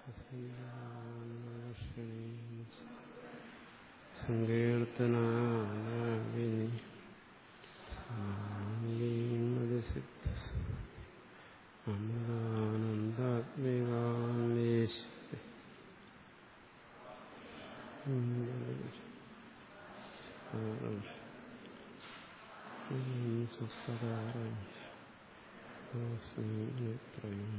സങ്കീർത്തനാവിനി സാമീമതിസിദ്ധസു അമൃതാനന്ദാത്മികാമേശ്വരി സുപ്രകാരം ത്രയം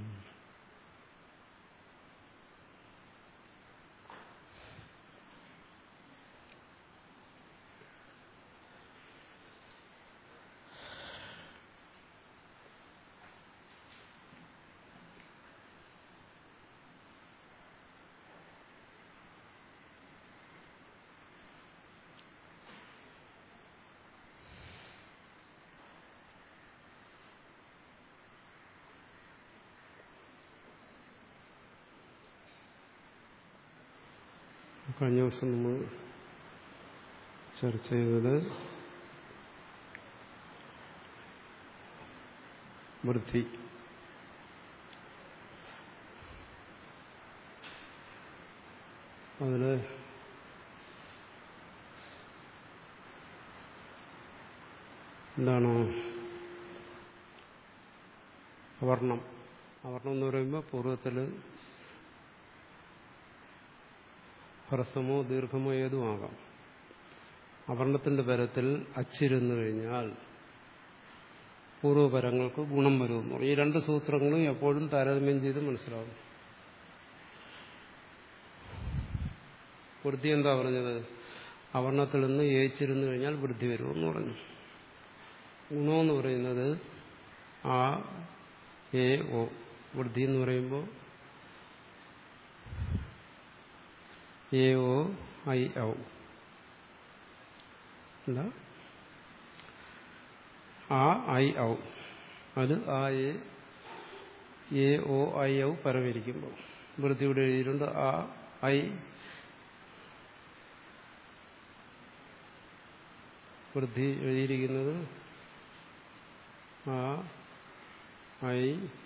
കഴിഞ്ഞ ദിവസം നമ്മൾ ചർച്ച ചെയ്തത് വൃത്തി അതില് എന്താണോ അവർണം അവർണം എന്ന് പറയുമ്പോൾ പൂർവ്വത്തില് ഹ്രസ്വമോ ദീർഘമോ ഏതുമാകാം അവർണത്തിന്റെ പരത്തിൽ അച്ചിരുന്നു കഴിഞ്ഞാൽ പൂർവ്വപരങ്ങൾക്ക് ഗുണം വരുമെന്ന് പറയും ഈ രണ്ട് സൂത്രങ്ങളും എപ്പോഴും താരതമ്യം ചെയ്ത് മനസ്സിലാവും വൃദ്ധി എന്താ പറഞ്ഞത് അവർണത്തിൽ നിന്ന് ഏച്ചിരുന്നു കഴിഞ്ഞാൽ വൃദ്ധി വരുമെന്ന് പറഞ്ഞു ഗുണമെന്ന് പറയുന്നത് ആ എ ഓ വൃദ്ധി എന്ന് പറയുമ്പോൾ എ ഒ ഐ ഔ അല്ല ആ ഐ ഔ അത് ആ എ ഒ ഐ ഔ പരമിരിക്കുമ്പോൾ വൃത്തിയുടെ എഴുതിയിട്ടുണ്ട് ആ ഐ വൃദ്ധി എഴുതിയിരിക്കുന്നത് ആ ഐ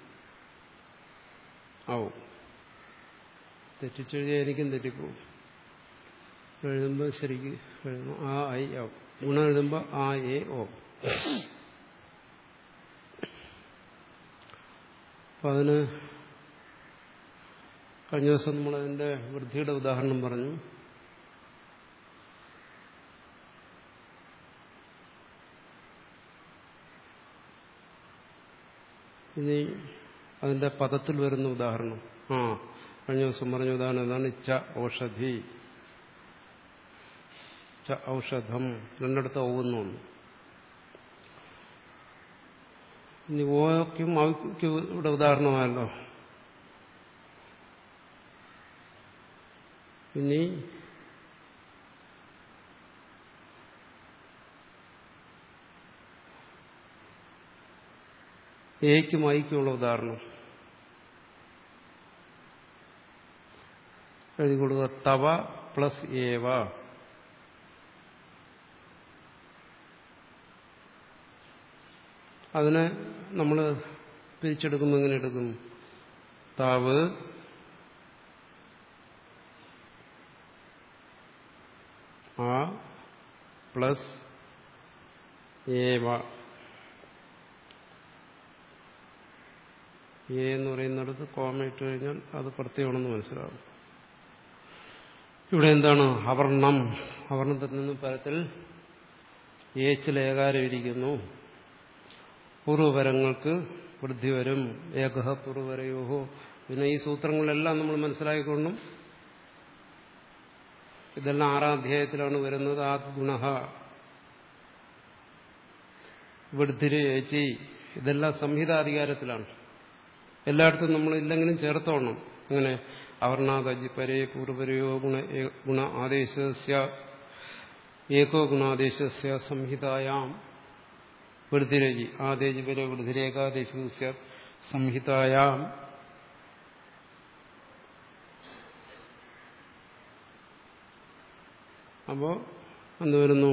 ഔ തെറ്റിച്ചെഴുതിയാൽ എനിക്കും തെറ്റിപ്പോവും എഴുതുമ്പോൾ ശരിക്ക് എഴുതണം ആ ഐ ഔ ഗുണം എഴുതുമ്പോൾ ആ എ ഓ അപ്പം അതിന് കഴിഞ്ഞ ദിവസം നമ്മളതിൻ്റെ വൃദ്ധിയുടെ ഉദാഹരണം പറഞ്ഞു ഇനി അതിന്റെ പദത്തിൽ വരുന്ന ഉദാഹരണം ആ കഴിഞ്ഞ ദിവസം പറഞ്ഞ ഉദാഹരണം എന്താണ് ച ഔഷധി ച ഔഷധം രണ്ടിടത്ത് ഓവുന്നു ഇനി ഓയ്ക്കും അവയ്ക്കും ഇവിടെ ഉദാഹരണമായല്ലോ ഇനി ഏക്കും ഐക്കുമുള്ള ഉദാഹരണം എഴുതി കൊടുക്കുക തവ പ്ലസ് ഏവ അതിനെ നമ്മൾ പിരിച്ചെടുക്കുമ്പോൾ എങ്ങനെ എടുക്കും താവ് ആ പ്ലസ് ഏവ എ എന്ന് പറയുന്നിടത്ത് കോമ ഇട്ട് കഴിഞ്ഞാൽ അത് പ്രത്യേകമാണെന്ന് മനസ്സിലാവും ഇവിടെ എന്താണ് അവർണം അവർണത്തിൽ നിന്ന് പരത്തിൽ ഏച്ചിൽ ഏകാരം ഇരിക്കുന്നു പൂർവ്വപരങ്ങൾക്ക് വൃദ്ധി വരും ഏകഹ പൂർവ്വപരയോഹോ പിന്നെ ഈ സൂത്രങ്ങളെല്ലാം നമ്മൾ മനസ്സിലാക്കിക്കൊണ്ടും ഇതെല്ലാം ആറാം അധ്യായത്തിലാണ് വരുന്നത് ആ ഗുണ വൃദ്ധിര് ഏച്ചി ഇതെല്ലാം സംഹിതാധികാരത്തിലാണ് എല്ലായിടത്തും നമ്മൾ ഇല്ലെങ്കിലും ചേർത്തോണം അങ്ങനെ അവർണാദജി പരേ പൂർവരയോ ഗുണ ഗുണ ആദേശസ്യ ഏകോ ഗുണാദേശസ്യ സംഹിതായാം വൃദ്ധിരജി ആദേശി പരേ വൃദ്ധിരേകാദേശസ്യ സംഹിതായാം അപ്പോ എന്ത് വരുന്നു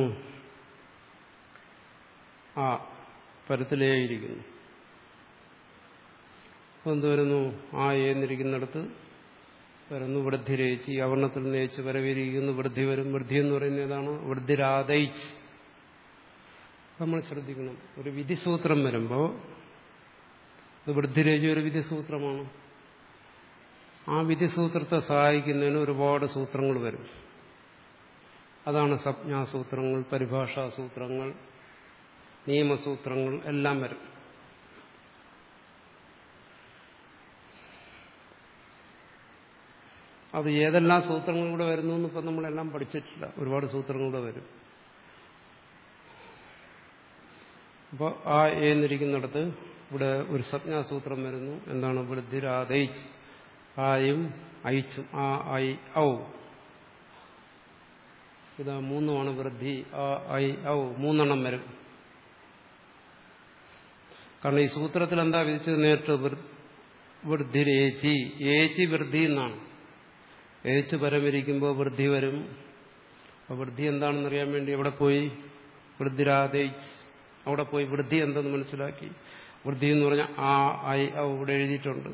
ആ പരത്തിലേയിരിക്കുന്നു എന്ത് വരുന്നു ആ എന്നിരിക്കുന്നിടത്ത് വരുന്നു വൃദ്ധിരയിച്ച് ഈ അവർണത്തിൽ നിന്ന് ഏച്ച് വരവിരിക്കുന്നു വൃദ്ധി വരും വൃദ്ധി എന്ന് പറയുന്നത് ഏതാണ് വൃദ്ധിരാതയിച്ച് നമ്മൾ ശ്രദ്ധിക്കണം ഒരു വിധിസൂത്രം വരുമ്പോൾ അത് വൃദ്ധിരേജി ഒരു വിധിസൂത്രമാണ് ആ വിധിസൂത്രത്തെ സഹായിക്കുന്നതിന് ഒരുപാട് സൂത്രങ്ങൾ വരും അതാണ് സംജ്ഞാസൂത്രങ്ങൾ പരിഭാഷാസൂത്രങ്ങൾ നിയമസൂത്രങ്ങൾ എല്ലാം വരും അത് ഏതെല്ലാം സൂത്രങ്ങളിലൂടെ വരുന്നു എന്ന് ഇപ്പം നമ്മളെല്ലാം പഠിച്ചിട്ടില്ല ഒരുപാട് സൂത്രങ്ങളിലൂടെ വരും അപ്പോൾ ആ എന്നിരിക്കുന്നിടത്ത് ഇവിടെ ഒരു സംജ്ഞാസൂത്രം വരുന്നു എന്താണ് വൃദ്ധിരാതയിച്ച് ആയും അയിച്ചും ആ ഐ ഔ ഇതാ മൂന്നുമാണ് വൃദ്ധി ആ ഐ ഔ മൂന്നെണ്ണം വരും കാരണം ഈ സൂത്രത്തിൽ എന്താ വിധിച്ചത് നേരിട്ട് വൃദ്ധിരേച്ചി ഏച്ചി വൃദ്ധി എന്നാണ് ഏച്ച് പരമിരിക്കുമ്പോൾ വൃദ്ധി വരും അപ്പോൾ വൃദ്ധി എന്താണെന്നറിയാൻ വേണ്ടി എവിടെ പോയി വൃദ്ധിരാതയിച്ച് അവിടെ പോയി വൃദ്ധി എന്തെന്ന് മനസ്സിലാക്കി വൃദ്ധി എന്ന് പറഞ്ഞാൽ ആ ഐ ഔ ഇവിടെ എഴുതിയിട്ടുണ്ട്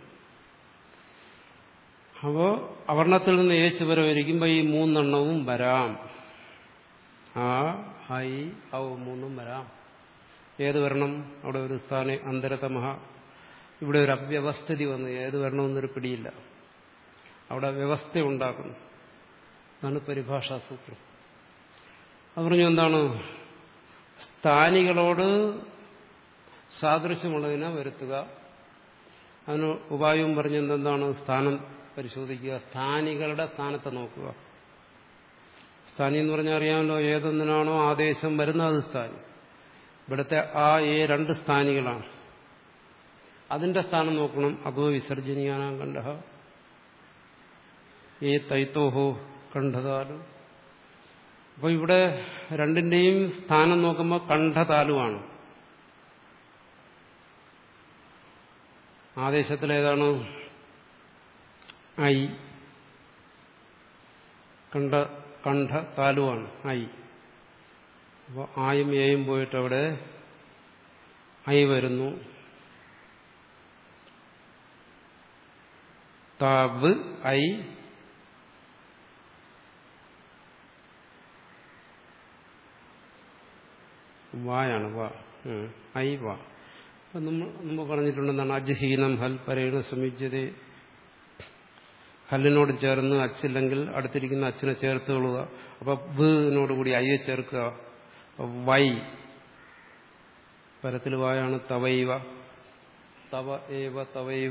അപ്പോ അവർണത്തിൽ നിന്ന് ഏച്ച് വരെ ഇരിക്കുമ്പോൾ ഈ മൂന്നെണ്ണവും വരാം ആ ഐ ഔ മൂന്നും വരാം ഏത് വരണം അവിടെ ഒരു സ്ഥാന അന്തരതമഹ ഇവിടെ ഒരു അവ്യവസ്ഥിതി വന്നു ഏത് വരണമെന്നൊരു പിടിയില്ല അവിടെ വ്യവസ്ഥ ഉണ്ടാക്കുന്നു അതാണ് പരിഭാഷാസൂത്രം അത് പറഞ്ഞു എന്താണ് സ്ഥാനികളോട് സാദൃശ്യമുള്ളതിനെ വരുത്തുക അതിന് ഉപായവും പറഞ്ഞെന്താണ് സ്ഥാനം പരിശോധിക്കുക സ്ഥാനികളുടെ സ്ഥാനത്തെ നോക്കുക സ്ഥാനി എന്ന് പറഞ്ഞാൽ അറിയാമല്ലോ ഏതൊന്നിനാണോ ആദേശം വരുന്നത് അത് സ്ഥാനി ഇവിടുത്തെ ആ ഏ രണ്ട് സ്ഥാനികളാണ് അതിന്റെ സ്ഥാനം നോക്കണം അതോ വിസർജനീയാനാം കണ്ട ഏ തൈത്തോഹോ കണ്ഠതാലു അപ്പൊ ഇവിടെ രണ്ടിന്റെയും സ്ഥാനം നോക്കുമ്പോൾ കണ്ഠതാലുവാണ് ആദേശത്തിലേതാണ് ഐ കണ്ഠ കണ്ഠ താലുവാണ് ഐ അപ്പോൾ ആയും എയും പോയിട്ട് അവിടെ ഐ വരുന്നു താവ് ഐ വായാണ് വാ ഐ വാ നമ്മൾ നമ്മൾ പറഞ്ഞിട്ടുണ്ടെന്നാണ് അജ്ഹീനം ഹൽ പരേണ സമീജ്യത ഹല്ലിനോട് ചേർന്ന് അച്ചില്ലെങ്കിൽ അടുത്തിരിക്കുന്ന അച്ഛനെ ചേർത്ത് കൊള്ളുക അപ്പൊ ബിനോട് കൂടി അയ്യെ ചേർക്കുക വൈ പരത്തിൽ വായാണ് തവൈവ തവ ഏവ തവൈവ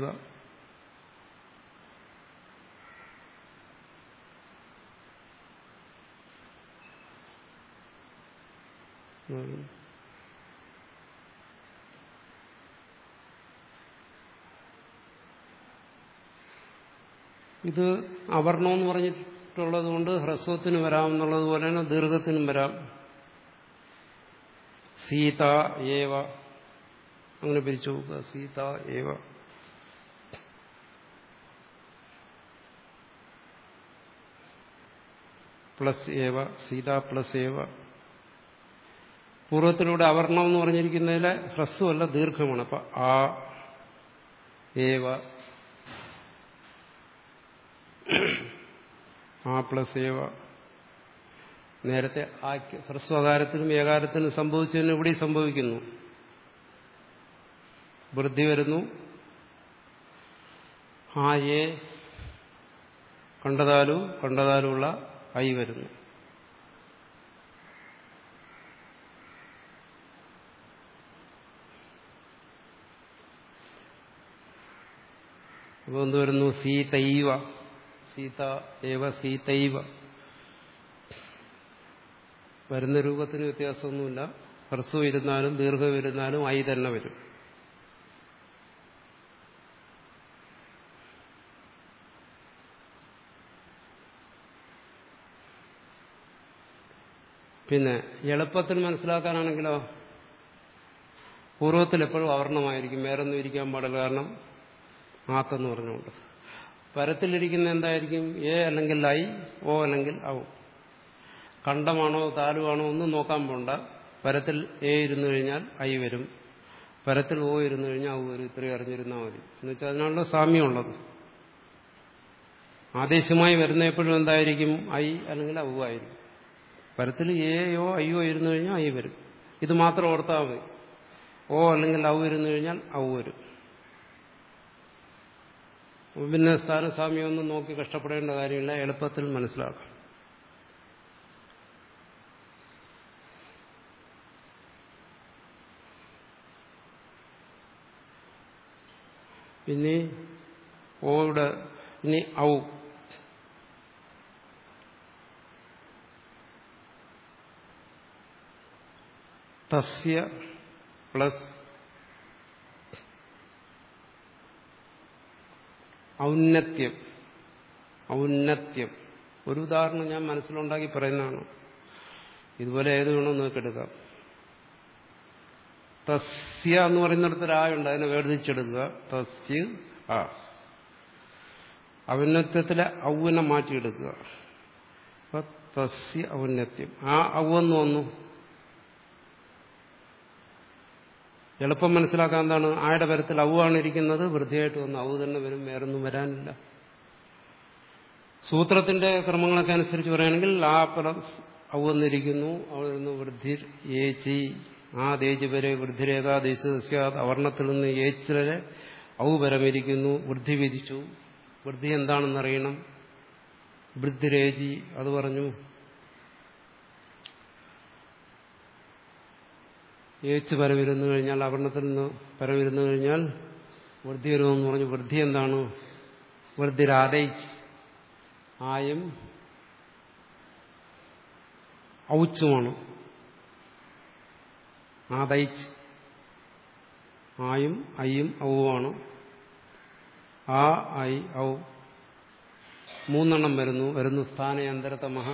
ഇത് അവർണമെന്ന് പറഞ്ഞിട്ടുള്ളത് കൊണ്ട് ഹ്രസ്വത്തിന് വരാമെന്നുള്ളത് പോലെ തന്നെ ദീർഘത്തിനും വരാം സീത ഏവ അങ്ങനെ പിരിച്ചു നോക്കുക സീത ഏവ പ്ലസ് ഏവ സീത പ്ലസ് ഏവ പൂർവ്വത്തിലൂടെ അവർണം എന്ന് പറഞ്ഞിരിക്കുന്നതിലെ ഹ്രസ്വമല്ല ദീർഘമാണ് അപ്പൊ ആ ഏവ ആ പ്ലസ് ഏവ നേരത്തെ ആ ഹ്രസ്വകാരത്തിനും ഏകാരത്തിനും സംഭവിച്ചതിന് ഇവിടെ സംഭവിക്കുന്നു വൃദ്ധി വരുന്നു ആ ഏ കണ്ടതാലു കണ്ടതാലുള്ള ഐ വരുന്നു അപ്പോൾ എന്ത് വരുന്നു സീതൈവ സീത ഏവ സീതൈവ വരുന്ന രൂപത്തിന് വ്യത്യാസമൊന്നുമില്ല ഹ്രസ്വം ഇരുന്നാലും ദീർഘം ഇരുന്നാലും ഐ തന്നെ വരും പിന്നെ എളുപ്പത്തിൽ മനസ്സിലാക്കാനാണെങ്കിലോ പൂർവ്വത്തിൽ എപ്പോഴും അവർണമായിരിക്കും വേറൊന്നും ഇരിക്കാൻ പാടില്ല കാരണം ആത്തെന്ന് പറഞ്ഞുകൊണ്ട് പരത്തിലിരിക്കുന്ന എന്തായിരിക്കും എ അല്ലെങ്കിൽ ഐ ഓ അല്ലെങ്കിൽ ഔ കണ്ടമാണോ താലുവാണോ ഒന്നും നോക്കാൻ പോണ്ട പരത്തിൽ എ ഇരുന്നു കഴിഞ്ഞാൽ ഐ വരും പരത്തിൽ ഓ ഇരുന്നു കഴിഞ്ഞാൽ ഔ വരും ഇത്രയും അറിഞ്ഞിരുന്നാൽ മതി എന്നുവെച്ചാൽ അതിനുള്ള സാമ്യമുള്ളത് ആദേശമായി വരുന്ന എപ്പോഴും എന്തായിരിക്കും ഐ അല്ലെങ്കിൽ ഔ ആയിരിക്കും പരത്തിൽ എയോ അയ്യോ ഇരുന്നു കഴിഞ്ഞാൽ ഐ വരും ഇത് മാത്രം ഓർത്താൽ മതി ഓ അല്ലെങ്കിൽ ഔ ഇരുന്നു കഴിഞ്ഞാൽ ഔ വരും പിന്നെ സ്ഥാനസ്വാമ്യമൊന്നും നോക്കി കഷ്ടപ്പെടേണ്ട കാര്യമില്ല എളുപ്പത്തിൽ മനസ്സിലാക്കാം പിന്നെ ഓയുടെ ഇനി ഔ തസ്യ പ്ലസ് ഔന്നത്യം ഔന്നത്യം ഒരു ഉദാഹരണം ഞാൻ മനസ്സിലുണ്ടാക്കി പറയുന്നതാണ് ഇതുപോലെ ഏത് വേണോ നോക്കിയെടുക്കാം തസ്യ എന്ന് പറയുന്നിടത്ത് രായുണ്ട് അതിനെ വേർതിരിച്ചെടുക്കുക തസ്യ ആ ഔന്നത്യത്തിലെ ഔവനെ മാറ്റിയെടുക്കുക അപ്പൊ തസ്യ ഔന്നത്യം ആ ഔവെന്ന് വന്നു എളുപ്പം മനസ്സിലാക്കാൻ എന്താണ് ആയുടെ പരത്തിൽ ഔവാണ് ഇരിക്കുന്നത് വൃദ്ധിയായിട്ട് വന്നു ഔ തന്നെ വരും വേറൊന്നും വരാനില്ല സൂത്രത്തിന്റെ ക്രമങ്ങളൊക്കെ അനുസരിച്ച് പറയുകയാണെങ്കിൽ ആ പ്ലസ് ഔ എന്നിരിക്കുന്നു അവിടെ നിന്ന് വൃദ്ധി ഏച്ചി ആ ദേജ് വരെ വൃദ്ധിരേഖാദേശ അവർണത്തിൽ നിന്ന് ഏച്ച് വരെ ഔ പരമിരിക്കുന്നു വൃദ്ധി വിധിച്ചു വൃദ്ധി എന്താണെന്നറിയണം വൃദ്ധിരേജി അത് പറഞ്ഞു ഏച്ച് പരമിരുന്നു കഴിഞ്ഞാൽ അവർണത്തിൽ നിന്ന് പരമിരുന്നു കഴിഞ്ഞാൽ വൃദ്ധി വരുമെന്ന് പറഞ്ഞു വൃദ്ധി എന്താണ് വൃദ്ധിരാതൈച്ച് ആയും ഔച്ചുമാണ് ആദൈച്ച് ആയും ഐയും ഔവാണ് ആ ഐ ഔ മൂന്നെണ്ണം വരുന്നു വരുന്നു സ്ഥാനയന്തരതമഹ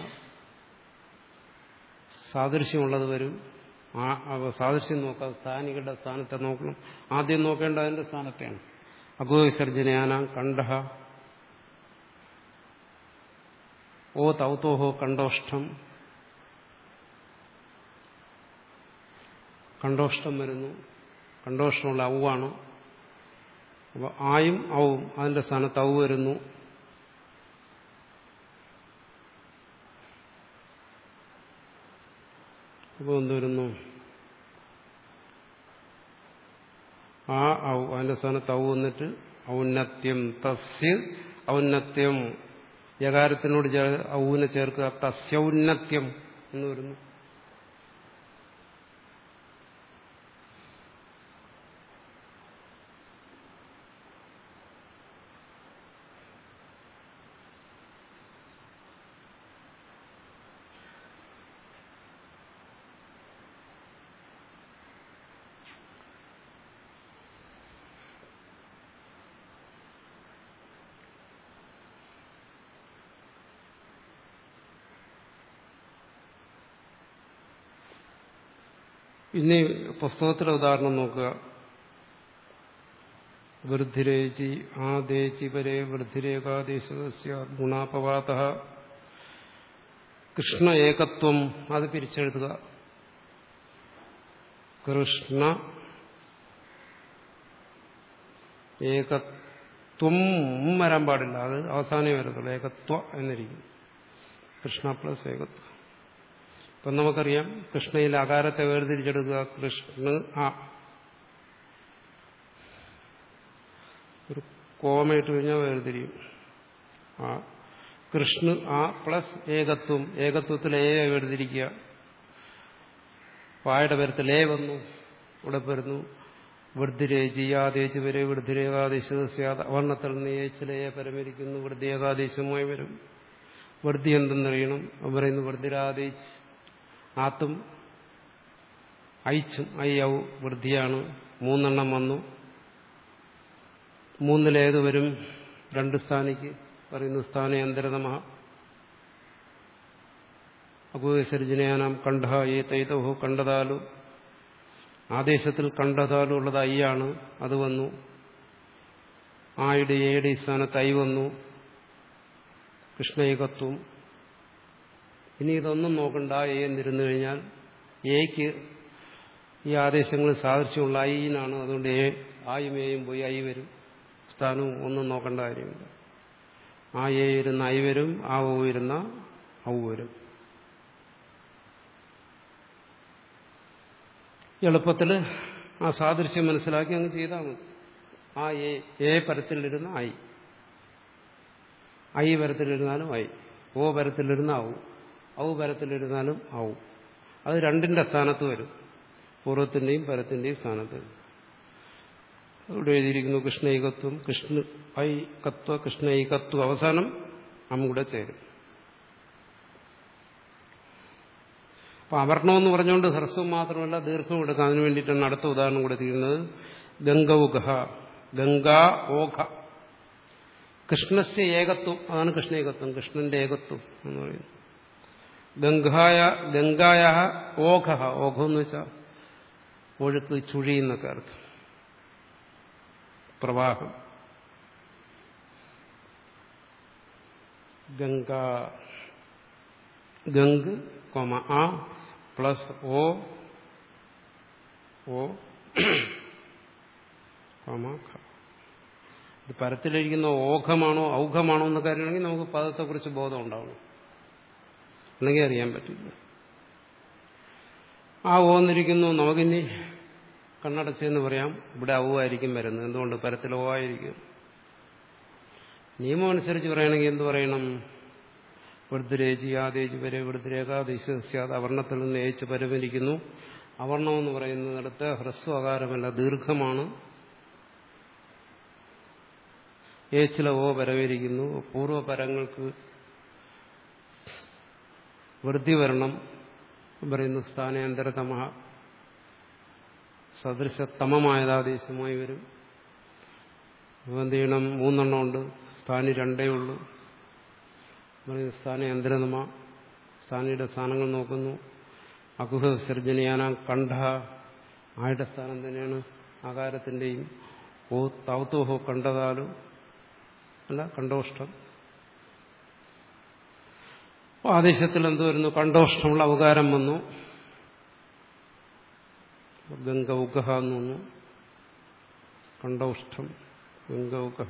സാദൃശ്യമുള്ളത് വരും ആ സാദൃശ്യം നോക്കാം സ്ഥാനികളുടെ സ്ഥാനത്തെ നോക്കണം ആദ്യം നോക്കേണ്ട അതിന്റെ സ്ഥാനത്തെയാണ് അഗോ വിസർജനയാന കണ്ഠ ഓ തൗത്തോഹോ കണ്ടോഷ്ടം കണ്ടോഷ്ടം വരുന്നു കണ്ടോഷ്ടമുള്ള ഔവാണ് അപ്പോൾ ആയും ഔവും അതിന്റെ സ്ഥാനത്ത് ഔ വരുന്നു അപ്പോൾ എന്ത് വരുന്നു ആ ഔ അതിന്റെ സ്ഥാനത്ത് ഔ വന്നിട്ട് ഔന്നത്യം തസ്യ ഔന്നത്യം യകാരത്തിനോട് ഔവിനെ ചേർക്കുക തസ്യൗന്നത്യം എന്ന് വരുന്നു ഇനി പുസ്തകത്തിലെ ഉദാഹരണം നോക്കുക വൃദ്ധിരേചി ആദേശി പരേ വൃദ്ധിരേകാദേശ ഗുണാപവാത കൃഷ്ണ ഏകത്വം അത് പിരിച്ചെഴുതുക കൃഷ്ണ ഏകത്വം വരാൻ പാടില്ല അത് അവസാനമേ വരത്തുള്ളൂ ഏകത്വ എന്നിരിക്കും കൃഷ്ണ പ്ലസ് ഏകത്വം ഇപ്പം നമുക്കറിയാം കൃഷ്ണയിൽ അകാരത്തെ വേർതിരിച്ചെടുക്കുക കൃഷ്ണ ആ ഒരു കോമയിട്ട് കഴിഞ്ഞാൽ വേർതിരിയും ആ കൃഷ്ണ ആ പ്ലസ് ഏകത്വം ഏകത്വത്തിൽ ഏ വേർതിരിക്കുക പായുടെ പേരത്തിൽ ഏ വന്നു ഇവിടെ വരുന്നു വൃദ്ധിരേചി ആദേശ് വരെ വൃദ്ധിരേകാദേശസ്യാത് അവർണത്തിൽ നിന്ന് ഏച്ചിലെ പരമരിക്കുന്നു വൃദ്ധി ഏകാദേശമായി വരും വൃദ്ധി എന്തെന്നറിയണം പറയുന്നു വൃദ്ധിരാദേശ് ആത്തും ഐച്ചും ഐ ഔ വൃദ്ധിയാണ് മൂന്നെണ്ണം വന്നു മൂന്നിലേത് വരും രണ്ട് സ്ഥാനിക്ക് പറയുന്നു സ്ഥാനയന്തരതമ അഗുവിസർജനയാനാം കണ്ഠ ഏ തൈതഹു കണ്ടതാലു ആദേശത്തിൽ കണ്ടതാലു ഉള്ളത് ഐയാണ് അത് വന്നു ആയുടെ ഏയുടെ സ്ഥാനത്ത് ഐ വന്നു കൃഷ്ണേകത്വം ഇനി ഇതൊന്നും നോക്കണ്ട എ എന്നിരുന്നു കഴിഞ്ഞാൽ എക്ക് ഈ ആദേശങ്ങൾ സാദൃശ്യമുള്ള ഐനാണ് അതുകൊണ്ട് എ ആയും എയും പോയി ഐ വരും സ്ഥാനവും ഒന്നും നോക്കേണ്ട കാര്യമില്ല ആ എ ഇരുന്ന ഐ വരും ആ ഓ ഇരുന്ന ഔ വരും എളുപ്പത്തിൽ ആ സാദൃശ്യം മനസ്സിലാക്കി അങ്ങ് ചെയ്താൽ മതി ആ എ എ പരത്തിലിരുന്ന ഐ ഐ പരത്തിലിരുന്നാലും ഐ ഓ പരത്തിലിരുന്ന ഔ ഔ പരത്തിലിരുന്നാലും ഔ അത് രണ്ടിന്റെ സ്ഥാനത്ത് വരും പൂർവ്വത്തിന്റെയും പരത്തിന്റെയും സ്ഥാനത്ത് ഇവിടെ എഴുതിയിരിക്കുന്നു കൃഷ്ണൈകത്വം കൃഷ്ണ ഐകത്വ കൃഷ്ണൈകത്വം അവസാനം അം കൂടെ ചേരും അപ്പൊ അവർണമെന്ന് പറഞ്ഞുകൊണ്ട് ഹ്രസ്വം മാത്രമല്ല ദീർഘം എടുക്കാം അതിനു വേണ്ടിയിട്ടാണ് അടുത്ത ഉദാഹരണം കൊടുത്തിരിക്കുന്നത് ഗംഗൗഘ ഗംഗാ ഓഘ കൃഷ്ണസ്യ ഏകത്വം അതാണ് കൃഷ്ണേകത്വം കൃഷ്ണന്റെ ഏകത്വം എന്ന് പറയുന്നത് ഗംഗായ ഗംഗായ ഓഘ ഓഘം എന്ന് വെച്ചാൽ ഒഴുക്ക് ചുഴി എന്നൊക്കെ അർത്ഥം പ്രവാഹം ഗംഗ ഗംഗ് കോമ ആ പ്ലസ് ഓ ഓ കോമ ഖ ഇത് പരത്തിലിരിക്കുന്ന ഓഘമാണോ ഔഘമാണോ എന്നൊക്കെ അറിയണമെങ്കിൽ നമുക്ക് പദത്തെക്കുറിച്ച് ബോധം ഉണ്ടാവണം അല്ലെങ്കിൽ അറിയാൻ പറ്റില്ല ആ ഓന്നിരിക്കുന്നു നമുക്കിനി കണ്ണടച്ചെന്ന് പറയാം ഇവിടെ ഔ ആയിരിക്കും വരുന്നത് എന്തുകൊണ്ട് പരത്തിൽ ഓ ആയിരിക്കും നിയമം അനുസരിച്ച് പറയണമെങ്കിൽ എന്ത് പറയണം വൃദ്ധരേജി ആദേശി വരെ വൃദ്ധരേഖാദേശസ്യാത് അവർണത്തിൽ നിന്ന് ഏച്ച് പരമിരിക്കുന്നു അവർണം എന്ന് പറയുന്നിടത്ത് ഹ്രസ്വകാരമല്ല ദീർഘമാണ് ഏച്ചില ഓ പരമിരിക്കുന്നു പൂർവ്വപരങ്ങൾക്ക് വൃദ്ധി വരണം പറയുന്നു സ്ഥാനാന്തരതമ സദൃശതമമായതാദേശമായി വരും അപ്പോൾ എന്ത് ചെയ്യണം മൂന്നെണ്ണം ഉണ്ട് സ്ഥാനി രണ്ടേ ഉള്ളൂ പറയുന്നു സ്ഥാന അന്തരതമ സ്ഥാനിയുടെ സ്ഥാനങ്ങൾ നോക്കുന്നു അകുഹ വിസർജനയാന കണ്ഠ ആയുടെ സ്ഥാനം തന്നെയാണ് ആകാരത്തിന്റെയും ഓ തൗത്തോഹോ കണ്ടതാലും അല്ല കണ്ടോഷ്ടം ആദേശത്തിൽ എന്ത് വരുന്നു കണ്ടോഷ്ടമുള്ള അവകാരം വന്നു ഗംഗ ഉഗഹ എന്ന് വന്നു കണ്ടോഷ്ടം ഗംഗ ഉഗഹ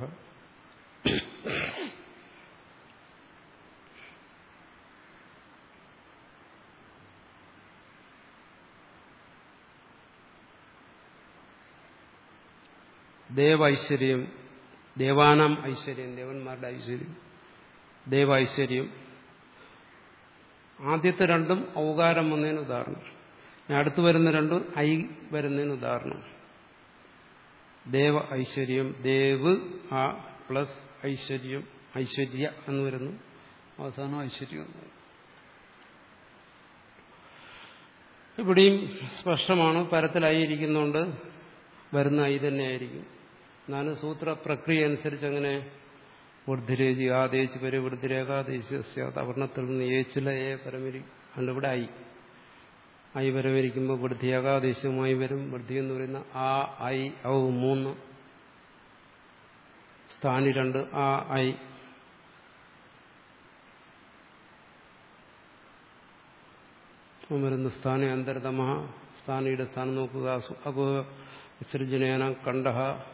ദേവൈശ്വര്യം ദേവാനാം ഐശ്വര്യം ദേവന്മാരുടെ ഐശ്വര്യം ദേവൈശ്വര്യം ആദ്യത്തെ രണ്ടും ഔകാരം വന്നതിന് ഉദാഹരണം ഇനി അടുത്ത് വരുന്ന രണ്ടും ഐ വരുന്നതിന് ഉദാഹരണം ദേവ ഐശ്വര്യം ദേവ് ആ പ്ലസ് ഐശ്വര്യം ഐശ്വര്യ എന്ന് വരുന്നു അവസാനം ഐശ്വര്യം എന്ന് വരുന്നു ഇവിടെയും സ്പഷ്ടമാണ് പരത്തിലായിരിക്കുന്നതുകൊണ്ട് വരുന്ന ഐ തന്നെയായിരിക്കും എന്നാലും സൂത്ര പ്രക്രിയ അനുസരിച്ച് അങ്ങനെ വൃദ്ധിരേജി ആദേശ് പരി വൃദ്ധിരേഖാദേശസ്യാത് അവർണത്തിൽ നിന്ന് ഏച്ചില ഏ പരമരി അതുകൊണ്ട് ഇവിടെ ഐ ഐ പരമരിക്കുമ്പോൾ വൃദ്ധി ഏകാദേശവുമായി വരും വൃദ്ധി എന്ന് പറയുന്ന ആ ഐ ഔ മൂന്ന് സ്ഥാനി രണ്ട് ആ ഐ വരുന്ന സ്ഥാന അന്തരതമ സ്ഥാനിയുടെ സ്ഥാനം നോക്കുക അകോ വിസർജനേന കണ്ഠ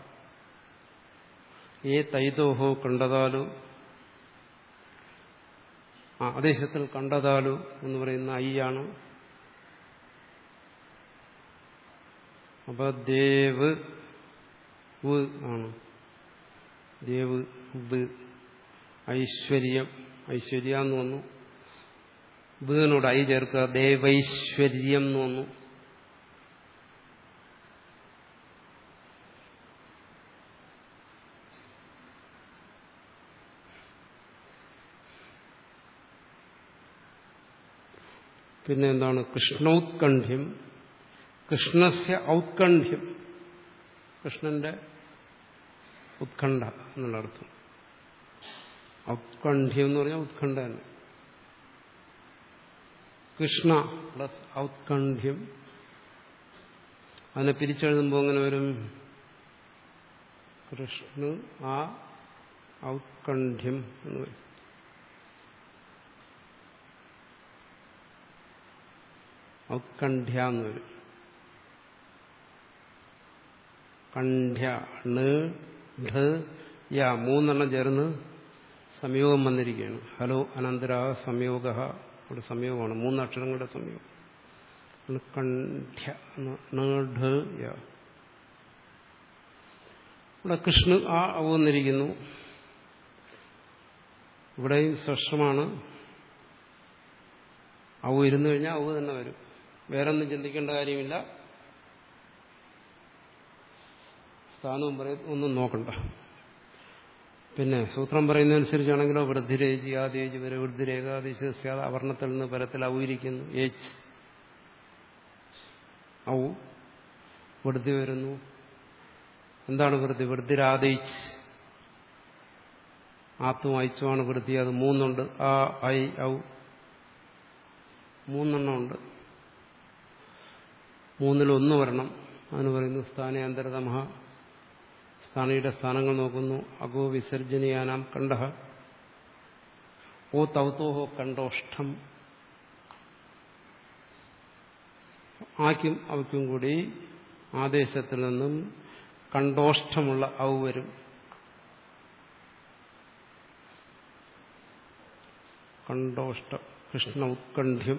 ഏ തൈതോഹോ കണ്ടതാലു ആ ആദേശത്തിൽ കണ്ടതാലു എന്ന് പറയുന്ന ഐയാണ് അപ്പൊ ദേവ് വ് ആണ് ദേവ് വ് ഐശ്വര്യം ഐശ്വര്യ എന്ന് വന്നു വീനോട് ഐ ചേർക്കുക ദേവൈശ്വര്യം എന്ന് വന്നു പിന്നെ എന്താണ് കൃഷ്ണൗത്കണ്ഠ്യം കൃഷ്ണസ്യ ഔത്കണ്ഠ്യം കൃഷ്ണന്റെ ഉത്കണ്ഠ എന്നുള്ള അർത്ഥം ഔത്കണ്ഠ്യം എന്ന് പറഞ്ഞാൽ ഉത്കണ്ഠ തന്നെ കൃഷ്ണ പ്ലസ് ഔത്കണ്ഠ്യം അതിനെ പിരിച്ചെഴുതുമ്പോൾ അങ്ങനെ വരും കൃഷ്ണ ആ ഔത്കണ്ഠ്യം എന്ന് വരും ഔത്കണ്ഠ്യ എന്ന് വരും കണ്ഠ്യ ണ് ഢ യ മൂന്നെണ്ണം ചേർന്ന് സംയോഗം വന്നിരിക്കുകയാണ് ഹലോ അനന്തര സംയോഗ ഇവിടെ സംയോഗമാണ് മൂന്ന് അക്ഷരങ്ങളുടെ സംയോഗം കണ്ഠ്യ ഇവിടെ കൃഷ്ണ ആ അവന്നിരിക്കുന്നു ഇവിടെയും സ്പഷ്ടമാണ് അവ ഇരുന്നു കഴിഞ്ഞാൽ അവ തന്നെ വരും വേറൊന്നും ചിന്തിക്കേണ്ട കാര്യമില്ല സ്ഥാനവും പറയും ഒന്നും നോക്കണ്ട പിന്നെ സൂത്രം പറയുന്നതനുസരിച്ചാണെങ്കിലോ വൃദ്ധിരേജി ആദേശി വരെ വൃദ്ധിരേഖാദേശ അവർണത്തിൽ നിന്ന് പരത്തിൽ ഔയിരിക്കുന്നു ഏച്ച് ഔ വൃദ്ധി വരുന്നു എന്താണ് വൃദ്ധി വൃദ്ധിരാദയിച്ച് ആത്തും അയച്ചുമാണ് വൃദ്ധി അത് മൂന്നുണ്ട് ആ ഐ ഔ മൂന്നെണ്ണം ഉണ്ട് മൂന്നിലൊന്ന് വരണം അതിന് പറയുന്നു സ്ഥാനാന്തരതമഹ സ്ഥാനിയുടെ സ്ഥാനങ്ങൾ നോക്കുന്നു അഗോ വിസർജനീയാനാം കണ്ഠ ഓ തൗത്തോഹോ കണ്ഠോഷ്ടം ആക്കും അവയ്ക്കും കൂടി ആദേശത്തിൽ നിന്നും കണ്ഠോഷ്ടമുള്ള ഔ വരും കണ്ഠോഷ്ട കൃഷ്ണ ഉത്കണ്ഠ്യം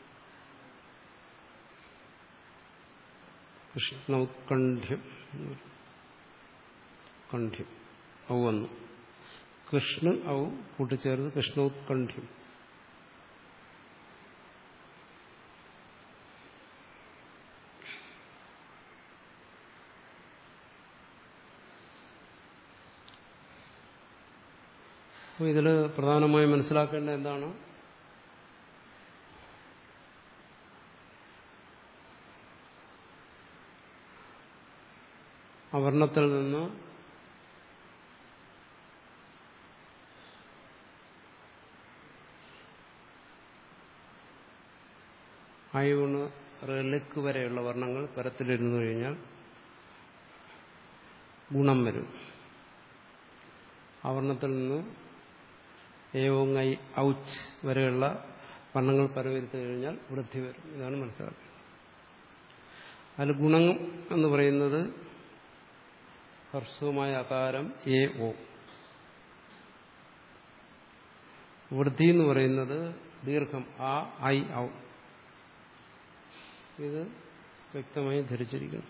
കൃഷ്ണ ഉത്കണ്ഠ്യം കണ്ഠ്യം ഔ വന്നു കൃഷ്ണ ഔ കൂട്ടിച്ചേർത്ത് കൃഷ്ണ ഉത്കണ്ഠ്യം അപ്പോൾ ഇതിൽ പ്രധാനമായും മനസ്സിലാക്കേണ്ട എന്താണ് അവർണത്തിൽ നിന്ന് അയൂണ് റെലക്ക് വരെയുള്ള വർണ്ണങ്ങൾ പരത്തിലിരുന്നു കഴിഞ്ഞാൽ ഗുണം വരും ആവർണത്തിൽ നിന്ന് ഏവങ്ങൈ ഔച്ച് വരെയുള്ള വർണ്ണങ്ങൾ പരവരുത്തി കഴിഞ്ഞാൽ വൃദ്ധി വരും ഇതാണ് മനസ്സിലാക്കുന്നത് അതിൽ ഗുണം എന്ന് പറയുന്നത് ഹർസ്വമായ അകാരം എ ഓ വൃദ്ധി എന്ന് പറയുന്നത് ദീർഘം ആ ഐ ഔ ഇത് വ്യക്തമായി ധരിച്ചിരിക്കുന്നു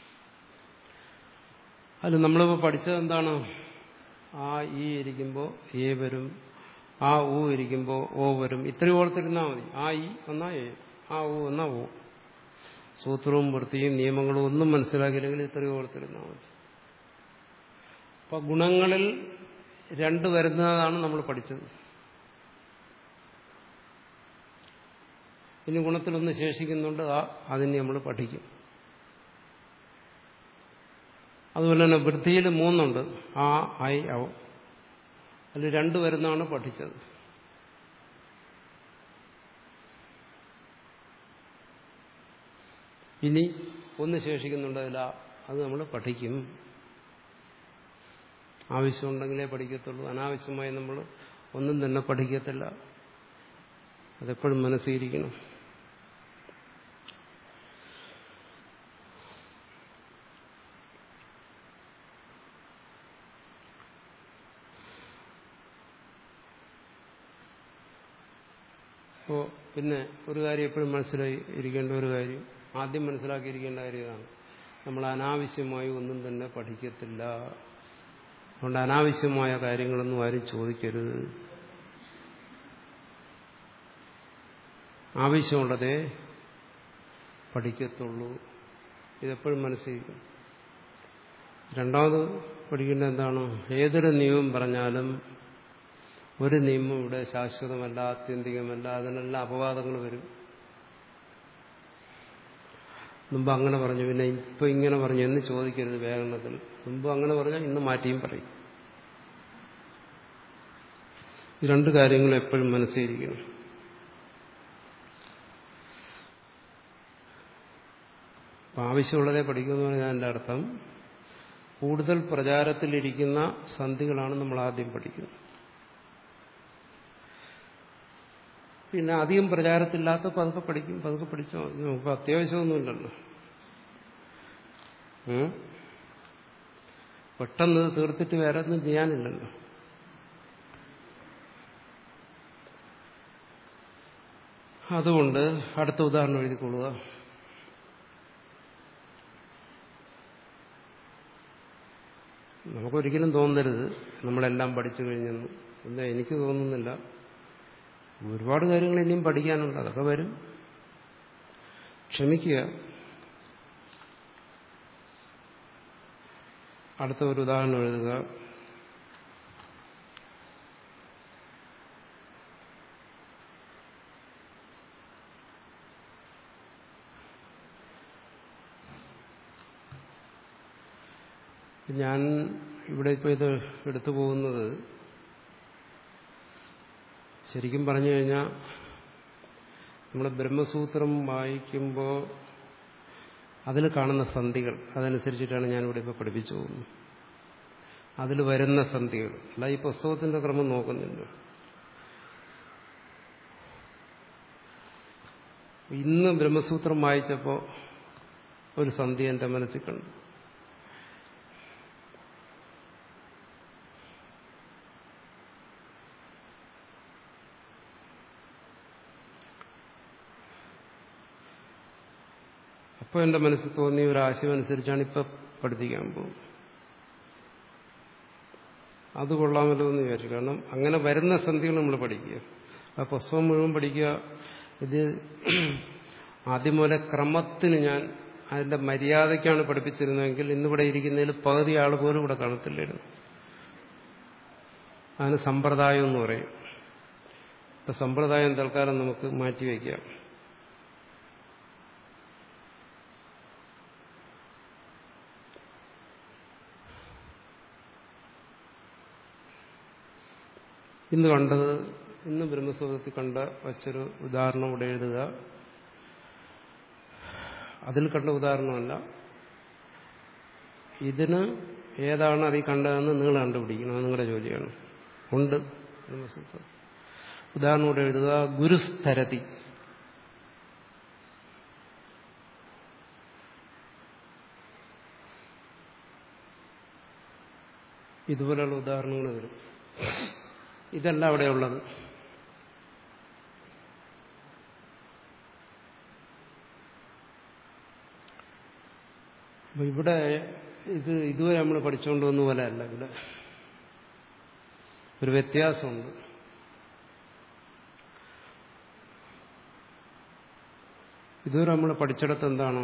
അത് നമ്മളിപ്പോൾ പഠിച്ചത് എന്താണ് ആ ഈ ഇരിക്കുമ്പോൾ എ വരും ആ ഊ ഇരിക്കുമ്പോൾ ഓ വരും ഇത്രയും ഓർത്തിരുന്നാൽ മതി ആ ഈ എന്നാ എ ആ ഊ എന്നാ ഓ സൂത്രവും വൃത്തിയും നിയമങ്ങളും ഒന്നും മനസ്സിലാക്കിയില്ലെങ്കിൽ ഇത്രയും ഓർത്തിരുന്നാൽ മതി അപ്പൊ ഗുണങ്ങളിൽ രണ്ട് വരുന്നതാണ് നമ്മൾ പഠിച്ചത് ഇനി ഗുണത്തിലൊന്ന് ശേഷിക്കുന്നുണ്ട് ആ അതിനെ നമ്മൾ പഠിക്കും അതുപോലെ തന്നെ വൃത്തിയിൽ മൂന്നുണ്ട് ആ ഐ ഔ അതിൽ രണ്ട് വരുന്നതാണ് പഠിച്ചത് ഇനി ഒന്ന് ശേഷിക്കുന്നുണ്ട് അതിൽ അത് നമ്മൾ പഠിക്കും ആവശ്യമുണ്ടെങ്കിലേ പഠിക്കത്തുള്ളൂ അനാവശ്യമായി നമ്മൾ ഒന്നും തന്നെ പഠിക്കത്തില്ല അതെപ്പോഴും മനസ്സിരിക്കണം അപ്പോൾ പിന്നെ ഒരു കാര്യം എപ്പോഴും മനസ്സിലായി ഇരിക്കേണ്ട ഒരു കാര്യം ആദ്യം മനസ്സിലാക്കിയിരിക്കേണ്ട കാര്യം ഇതാണ് നമ്മൾ അനാവശ്യമായി ഒന്നും തന്നെ പഠിക്കത്തില്ല അതുകൊണ്ട് അനാവശ്യമായ കാര്യങ്ങളൊന്നും ആരും ചോദിക്കരുത് ആവശ്യമുള്ളതേ പഠിക്കത്തുള്ളൂ ഇതെപ്പോഴും മനസ്സിലാക്കും രണ്ടാമത് പഠിക്കേണ്ടത് എന്താണ് ഏതൊരു നിയമം പറഞ്ഞാലും ഒരു നിയമം ഇവിടെ ശാശ്വതമല്ല ആത്യന്തികമല്ല അതിനെല്ലാം അപവാദങ്ങൾ വരും മുമ്പ് അങ്ങനെ പറഞ്ഞു പിന്നെ ഇപ്പൊ ഇങ്ങനെ പറഞ്ഞു എന്ന് ചോദിക്കരുത് വ്യാകരണത്തിൽ മുമ്പ് അങ്ങനെ പറഞ്ഞാൽ ഇന്ന് മാറ്റിയും പറയും ഈ രണ്ട് കാര്യങ്ങളും എപ്പോഴും മനസ്സിരിക്കണം അപ്പം ആവശ്യമുള്ളതേ പഠിക്കുമെന്ന് പറഞ്ഞാൽ എൻ്റെ അർത്ഥം കൂടുതൽ പ്രചാരത്തിലിരിക്കുന്ന സന്ധികളാണ് നമ്മൾ ആദ്യം പഠിക്കുന്നത് പിന്നെ അധികം പ്രചാരത്തില്ലാത്ത പതുക്കെ പഠിക്കും പതുക്കെ പഠിച്ചാൽ മതി നമുക്ക് അത്യാവശ്യമൊന്നുമില്ലല്ലോ പെട്ടെന്ന് തീർത്തിട്ട് വേറെ ഒന്നും ചെയ്യാനില്ലല്ലോ അതുകൊണ്ട് അടുത്ത ഉദാഹരണം എഴുതിക്കൊള്ളുക നമുക്കൊരിക്കലും തോന്നരുത് നമ്മളെല്ലാം പഠിച്ചു കഴിഞ്ഞെന്ന് എന്താ എനിക്ക് തോന്നുന്നില്ല ഒരുപാട് കാര്യങ്ങൾ ഇനിയും പഠിക്കാനുണ്ട് അതൊക്കെ വരും ക്ഷമിക്കുക അടുത്ത ഒരു ഉദാഹരണം എഴുതുക ഞാൻ ഇവിടെ ഇപ്പോൾ ഇത് എടുത്തു പോകുന്നത് ശരിക്കും പറഞ്ഞു കഴിഞ്ഞാൽ നമ്മൾ ബ്രഹ്മസൂത്രം വായിക്കുമ്പോൾ അതിൽ കാണുന്ന സന്ധികൾ അതനുസരിച്ചിട്ടാണ് ഞാനിവിടെ ഇപ്പോൾ പഠിപ്പിച്ചു പോകുന്നത് അതിൽ വരുന്ന സന്ധികൾ അല്ല ഈ പുസ്തകത്തിന്റെ ക്രമം നോക്കുന്നില്ല ഇന്ന് ബ്രഹ്മസൂത്രം വായിച്ചപ്പോൾ ഒരു സന്ധി എൻ്റെ മനസ്സിൽ കണ്ടു അപ്പോൾ എൻ്റെ മനസ്സിൽ തോന്നിയ ഒരു ആശയം അനുസരിച്ചാണ് ഇപ്പം പഠിപ്പിക്കാൻ പോകുന്നത് അത് കൊള്ളാമല്ലോ എന്ന് വിചാരിച്ചു കാരണം അങ്ങനെ വരുന്ന സന്ധികൾ നമ്മൾ പഠിക്കുക ആ പുസ്തകം മുഴുവൻ പഠിക്കുക ഇത് ആദ്യം മുതലേ ക്രമത്തിന് ഞാൻ അതിന്റെ മര്യാദയ്ക്കാണ് പഠിപ്പിച്ചിരുന്നതെങ്കിൽ ഇന്നിവിടെ ഇരിക്കുന്നതിൽ പകുതി ആൾ പോലും ഇവിടെ കാണത്തില്ലായിരുന്നു അതിന് സമ്പ്രദായം എന്ന് പറയും ഇപ്പൊ സമ്പ്രദായം തൽക്കാലം നമുക്ക് മാറ്റിവെക്കാം ഇന്ന് കണ്ടത് ഇന്ന് ബ്രഹ്മസൂത്രത്തിൽ കണ്ട വച്ചൊരു ഉദാഹരണം ഇവിടെ എഴുതുക അതിൽ കണ്ട ഉദാഹരണമല്ല ഇതിന് ഏതാണ് അതിൽ കണ്ടതെന്ന് നിങ്ങൾ കണ്ടുപിടിക്കണം അത് നിങ്ങളുടെ ജോലിയാണ് ഉണ്ട് ബ്രഹ്മസൂത്രം ഉദാഹരണം ഇവിടെ എഴുതുക ഗുരുസ്ഥരതി ഇതുപോലെയുള്ള ഉദാഹരണങ്ങൾ വരും ഇതല്ല അവിടെ ഉള്ളത് അപ്പൊ ഇവിടെ ഇത് ഇതുവരെ നമ്മൾ പഠിച്ചുകൊണ്ട് വന്ന പോലെ അല്ല ഇവിടെ ഒരു വ്യത്യാസമുണ്ട് ഇതുവരെ നമ്മൾ പഠിച്ചിടത്ത് എന്താണോ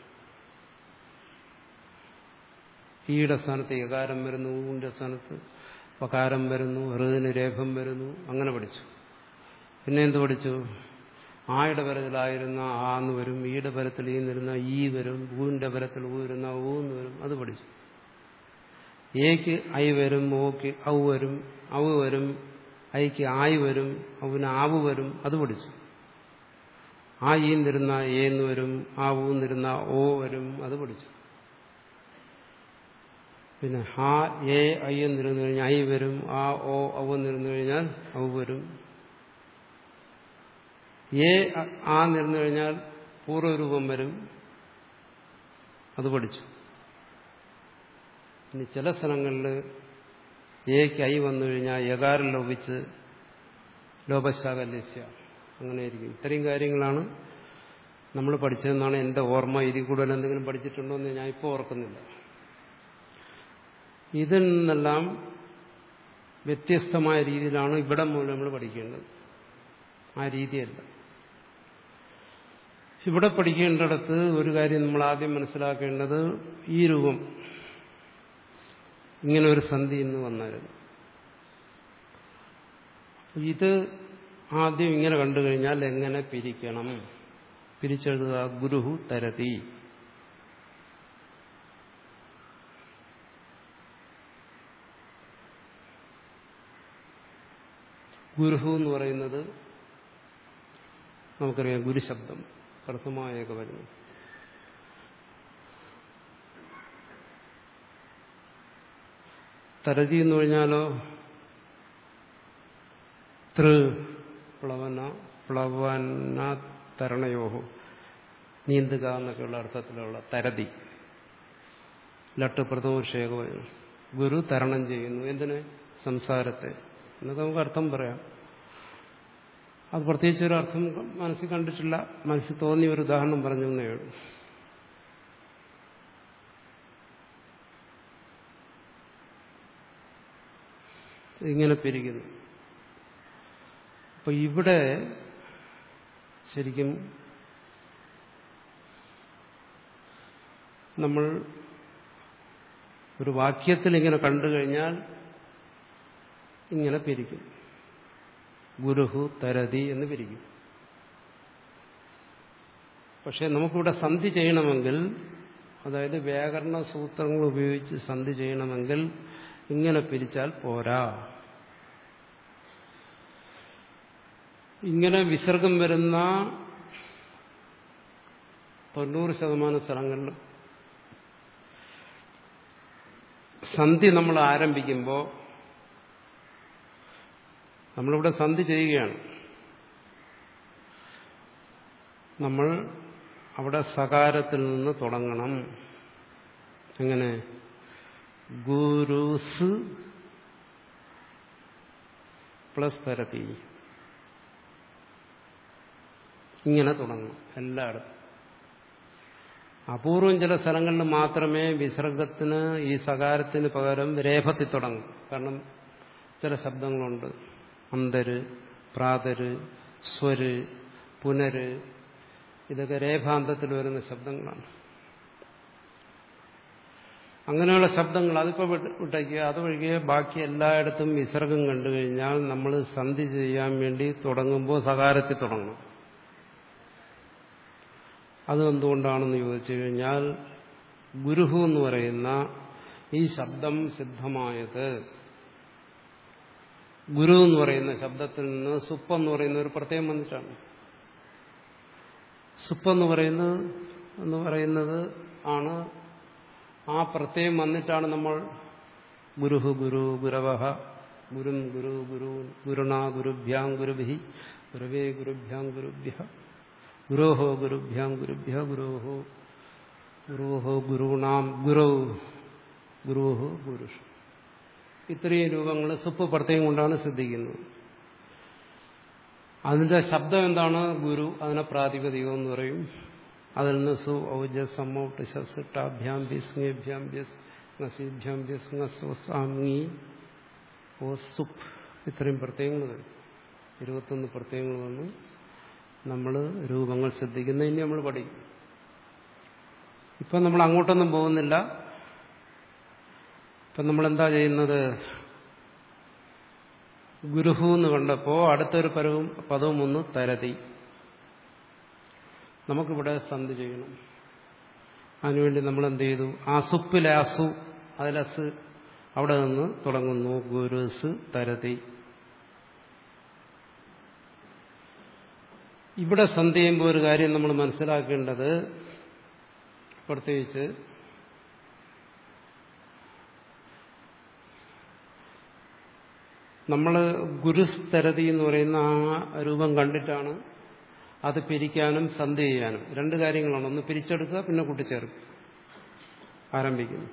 ഈയുടെ സ്ഥാനത്ത് യകാരം വരുന്നു ഊന്റെ സ്ഥാനത്ത് പകാരം വരുന്നു ഹൃദയന് രേഖം വരുന്നു അങ്ങനെ പഠിച്ചു പിന്നെ എന്ത് പഠിച്ചു ആയുടെ പരത്തിലായിരുന്ന ആ എന്ന് വരും ഈയുടെ പരത്തിൽ ഈ വരുന്ന ഈ വരും ഊവിന്റെ പരത്തിൽ ഊ വരുന്ന ഊ എന്ന് വരും അത് പഠിച്ചു ഏക്ക് ഐ വരും ഓക്ക് ഔ വരും ഔ വരും ഐക്ക് ആയി വരും ഔവിന് ആവ് വരും അത് പഠിച്ചു ആ ഈന്നിരുന്ന ഏന്ന് വരും ആ ഊന്നിരുന്ന ഓ വരും അത് പഠിച്ചു പിന്നെ ആ എ ഐ എന്നിരുന്നു കഴിഞ്ഞാൽ ഐ വരും ആ ഓ ഔ എന്നിരുന്നു കഴിഞ്ഞാൽ ഔ വരും എ ആ നിരന്നു കഴിഞ്ഞാൽ പൂർവ്വരൂപം വരും അത് പഠിച്ചു ഇനി ചില സ്ഥലങ്ങളിൽ എക്ക് ഐ വന്നു കഴിഞ്ഞാൽ യകാരം ലോപിച്ച് ലോപശാകല്യസ്യ അങ്ങനെയായിരിക്കും ഇത്രയും കാര്യങ്ങളാണ് നമ്മൾ പഠിച്ചതെന്നാണ് എൻ്റെ ഓർമ്മ ഇതിൽ കൂടുതൽ എന്തെങ്കിലും പഠിച്ചിട്ടുണ്ടോ എന്ന് ഞാൻ ഇപ്പോൾ ഓർക്കുന്നില്ല ഇതിൽ നിന്നെല്ലാം വ്യത്യസ്തമായ രീതിയിലാണ് ഇവിടെ മുതൽ നമ്മൾ പഠിക്കേണ്ടത് ആ രീതിയല്ല ഇവിടെ പഠിക്കേണ്ടിടത്ത് ഒരു കാര്യം നമ്മൾ ആദ്യം മനസ്സിലാക്കേണ്ടത് ഈ രൂപം ഇങ്ങനെ ഒരു സന്ധി ഇന്ന് വന്നായിരുന്നു ഇത് ആദ്യം ഇങ്ങനെ കണ്ടു കഴിഞ്ഞാൽ എങ്ങനെ പിരിക്കണം പിരിച്ചെഴുതുക ഗുരുഹു തരതി ഗുരുഹു എന്ന് പറയുന്നത് നമുക്കറിയാം ഗുരുശബ്ദം പ്രഥമായൊക്കെ വരുന്നു തരതി എന്ന് പറഞ്ഞാലോ തൃ പ്ലവന പ്ലവന തരണയോഹോ നീന്തുക എന്നൊക്കെയുള്ള അർത്ഥത്തിലുള്ള തരതി ലട്ട് പ്രഥമക്ഷേക വരുന്നു ഗുരു തരണം ചെയ്യുന്നു എന്തിന് സംസാരത്തെ എന്നൊക്കെ നമുക്ക് അർത്ഥം പറയാം അത് പ്രത്യേകിച്ച് ഒരു അർത്ഥം മനസ്സിൽ കണ്ടിട്ടില്ല മനസ്സിൽ തോന്നിയ ഒരു ഉദാഹരണം പറഞ്ഞു എന്നേ ഉള്ളൂ ഇങ്ങനെ പിരിക്കുന്നു അപ്പൊ ഇവിടെ ശരിക്കും നമ്മൾ ഒരു വാക്യത്തിൽ ഇങ്ങനെ കണ്ടു കഴിഞ്ഞാൽ ഇങ്ങനെ പിരിക്കും ഗുരുഹു തരതി എന്ന് പിരിക്കും പക്ഷെ നമുക്കിവിടെ സന്ധി ചെയ്യണമെങ്കിൽ അതായത് വ്യാകരണ സൂത്രങ്ങൾ ഉപയോഗിച്ച് സന്ധി ചെയ്യണമെങ്കിൽ ഇങ്ങനെ പിരിച്ചാൽ പോരാ ഇങ്ങനെ വിസർഗം വരുന്ന തൊണ്ണൂറ് ശതമാനം സ്ഥലങ്ങളിൽ സന്ധി നമ്മൾ ആരംഭിക്കുമ്പോൾ നമ്മളിവിടെ സന്ധി ചെയ്യുകയാണ് നമ്മൾ അവിടെ സകാരത്തിൽ നിന്ന് തുടങ്ങണം എങ്ങനെ ഗുരുസ് പ്ലസ് തെറപ്പി ഇങ്ങനെ തുടങ്ങണം എല്ലായിടത്തും അപൂർവം ചില സ്ഥലങ്ങളിൽ മാത്രമേ വിസർഗത്തിന് ഈ സകാരത്തിന് പകരം രേഫത്തിൽ തുടങ്ങും കാരണം ചില ശബ്ദങ്ങളുണ്ട് അന്തര് പ്രാതര് സ്വര് പുനര് ഇതൊക്കെ രേഖാന്തത്തിൽ വരുന്ന ശബ്ദങ്ങളാണ് അങ്ങനെയുള്ള ശബ്ദങ്ങൾ അതിപ്പോൾ വിട്ടയ്ക്കുക അതൊഴികെ ബാക്കി എല്ലായിടത്തും വിസർഗം കണ്ടു കഴിഞ്ഞാൽ നമ്മൾ സന്ധി ചെയ്യാൻ വേണ്ടി തുടങ്ങുമ്പോൾ സകാരത്തിൽ തുടങ്ങണം അത് എന്തുകൊണ്ടാണെന്ന് ചോദിച്ചു കഴിഞ്ഞാൽ ഗുരുഹു എന്ന് പറയുന്ന ഈ ശബ്ദം സിദ്ധമായത് ഗുരു എന്ന് പറയുന്ന ശബ്ദത്തിൽ നിന്ന് സുപ്പ് എന്ന് പറയുന്ന ഒരു പ്രത്യേകം വന്നിട്ടാണ് സുപ്പ് എന്ന് പറയുന്നത് എന്ന് പറയുന്നത് ആണ് ആ പ്രത്യയം വന്നിട്ടാണ് നമ്മൾ ഗുരുഹു ഗുരു ഗുരവഹ ഗുരും ഗുരു ഗുരു ഗുരുണ ഗുരുഭ്യാം ഗുരുഭി ഗുരുവേ ഗുരുഭ്യാം ഗുരുഭ്യ ഗുരോഹോ ഗുരുഭ്യാം ഗുരുഭ്യ ഗുരോഹോ ഗുരുഹോ ഗുരുണാം ഗുരു ഗുരുഹോ ഗുരുഷ് ഇത്രയും രൂപങ്ങൾ സുപ്പ് പ്രത്യേകം കൊണ്ടാണ് സിദ്ധിക്കുന്നത് അതിന്റെ ശബ്ദം എന്താണ് ഗുരു അതിനെ പ്രാതിപതികം എന്ന് പറയും അതിൽ നിന്ന് സു ഔജ സമോട്ട് ശസ്ട്ടാഭ്യാം ബിസ്ങ്ങഭ്യാം ബിസ് നസീഭ്യാം ബിസ് നസ്വസാങ്ങി ഓ സുപ്പ് ഇത്രയും പ്രത്യയങ്ങൾ വരും ഇരുപത്തൊന്ന് പ്രത്യയങ്ങൾ വന്നു നമ്മൾ രൂപങ്ങൾ ശ്രദ്ധിക്കുന്ന ഇനി നമ്മൾ പഠിക്കും ഇപ്പം നമ്മൾ അങ്ങോട്ടൊന്നും പോകുന്നില്ല ഇപ്പം നമ്മൾ എന്താ ചെയ്യുന്നത് ഗുരുഹു എന്ന് കണ്ടപ്പോൾ അടുത്തൊരു പരവും പദവും ഒന്ന് തരതി നമുക്കിവിടെ സന്ധി ചെയ്യണം അതിനുവേണ്ടി നമ്മൾ എന്ത് ചെയ്തു ആസുപ്പിലെ അസു അതിലസ് അവിടെ നിന്ന് തുടങ്ങുന്നു ഗുരുസ് തരതി ഇവിടെ സന്ധി ചെയ്യുമ്പോൾ ഒരു കാര്യം നമ്മൾ മനസ്സിലാക്കേണ്ടത് പ്രത്യേകിച്ച് നമ്മൾ ഗുരുസ്തരതി എന്ന് പറയുന്ന ആ രൂപം കണ്ടിട്ടാണ് അത് പിരിക്കാനും സന്ധി ചെയ്യാനും രണ്ട് കാര്യങ്ങളാണ് ഒന്ന് പിരിച്ചെടുക്കുക പിന്നെ കൂട്ടിച്ചേർക്കുക ആരംഭിക്കുന്നു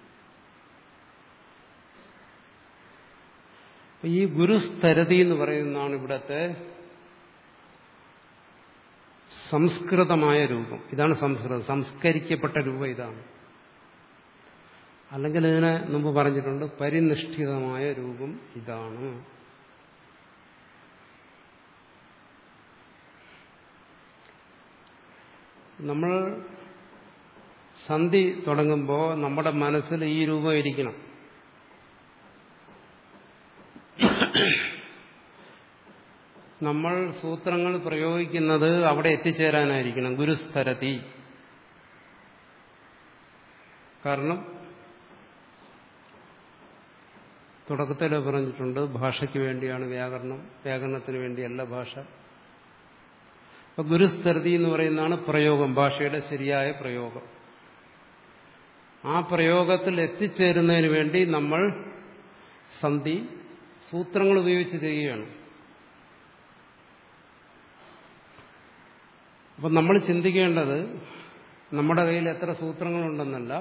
ഈ ഗുരുസ്തരതി എന്ന് പറയുന്നതാണ് ഇവിടത്തെ സംസ്കൃതമായ രൂപം ഇതാണ് സംസ്കൃതം സംസ്കരിക്കപ്പെട്ട രൂപം ഇതാണ് അല്ലെങ്കിൽ ഇതിനെ മുമ്പ് പറഞ്ഞിട്ടുണ്ട് പരിനിഷ്ഠിതമായ രൂപം ഇതാണ് നമ്മൾ സന്ധി തുടങ്ങുമ്പോൾ നമ്മുടെ മനസ്സിൽ ഈ രൂപം ഇരിക്കണം നമ്മൾ സൂത്രങ്ങൾ പ്രയോഗിക്കുന്നത് അവിടെ എത്തിച്ചേരാനായിരിക്കണം ഗുരുസ്ഥരതി കാരണം തുടക്കത്തിൽ പറഞ്ഞിട്ടുണ്ട് ഭാഷയ്ക്ക് വേണ്ടിയാണ് വ്യാകരണം വ്യാകരണത്തിന് വേണ്ടിയല്ല ഭാഷ അപ്പൊ ഗുരുസ്ഥരതി എന്ന് പറയുന്നതാണ് പ്രയോഗം ഭാഷയുടെ ശരിയായ പ്രയോഗം ആ പ്രയോഗത്തിൽ എത്തിച്ചേരുന്നതിന് വേണ്ടി നമ്മൾ സന്ധി സൂത്രങ്ങൾ ഉപയോഗിച്ച് ചെയ്യുകയാണ് അപ്പം നമ്മൾ ചിന്തിക്കേണ്ടത് നമ്മുടെ കയ്യിൽ എത്ര സൂത്രങ്ങളുണ്ടെന്നല്ല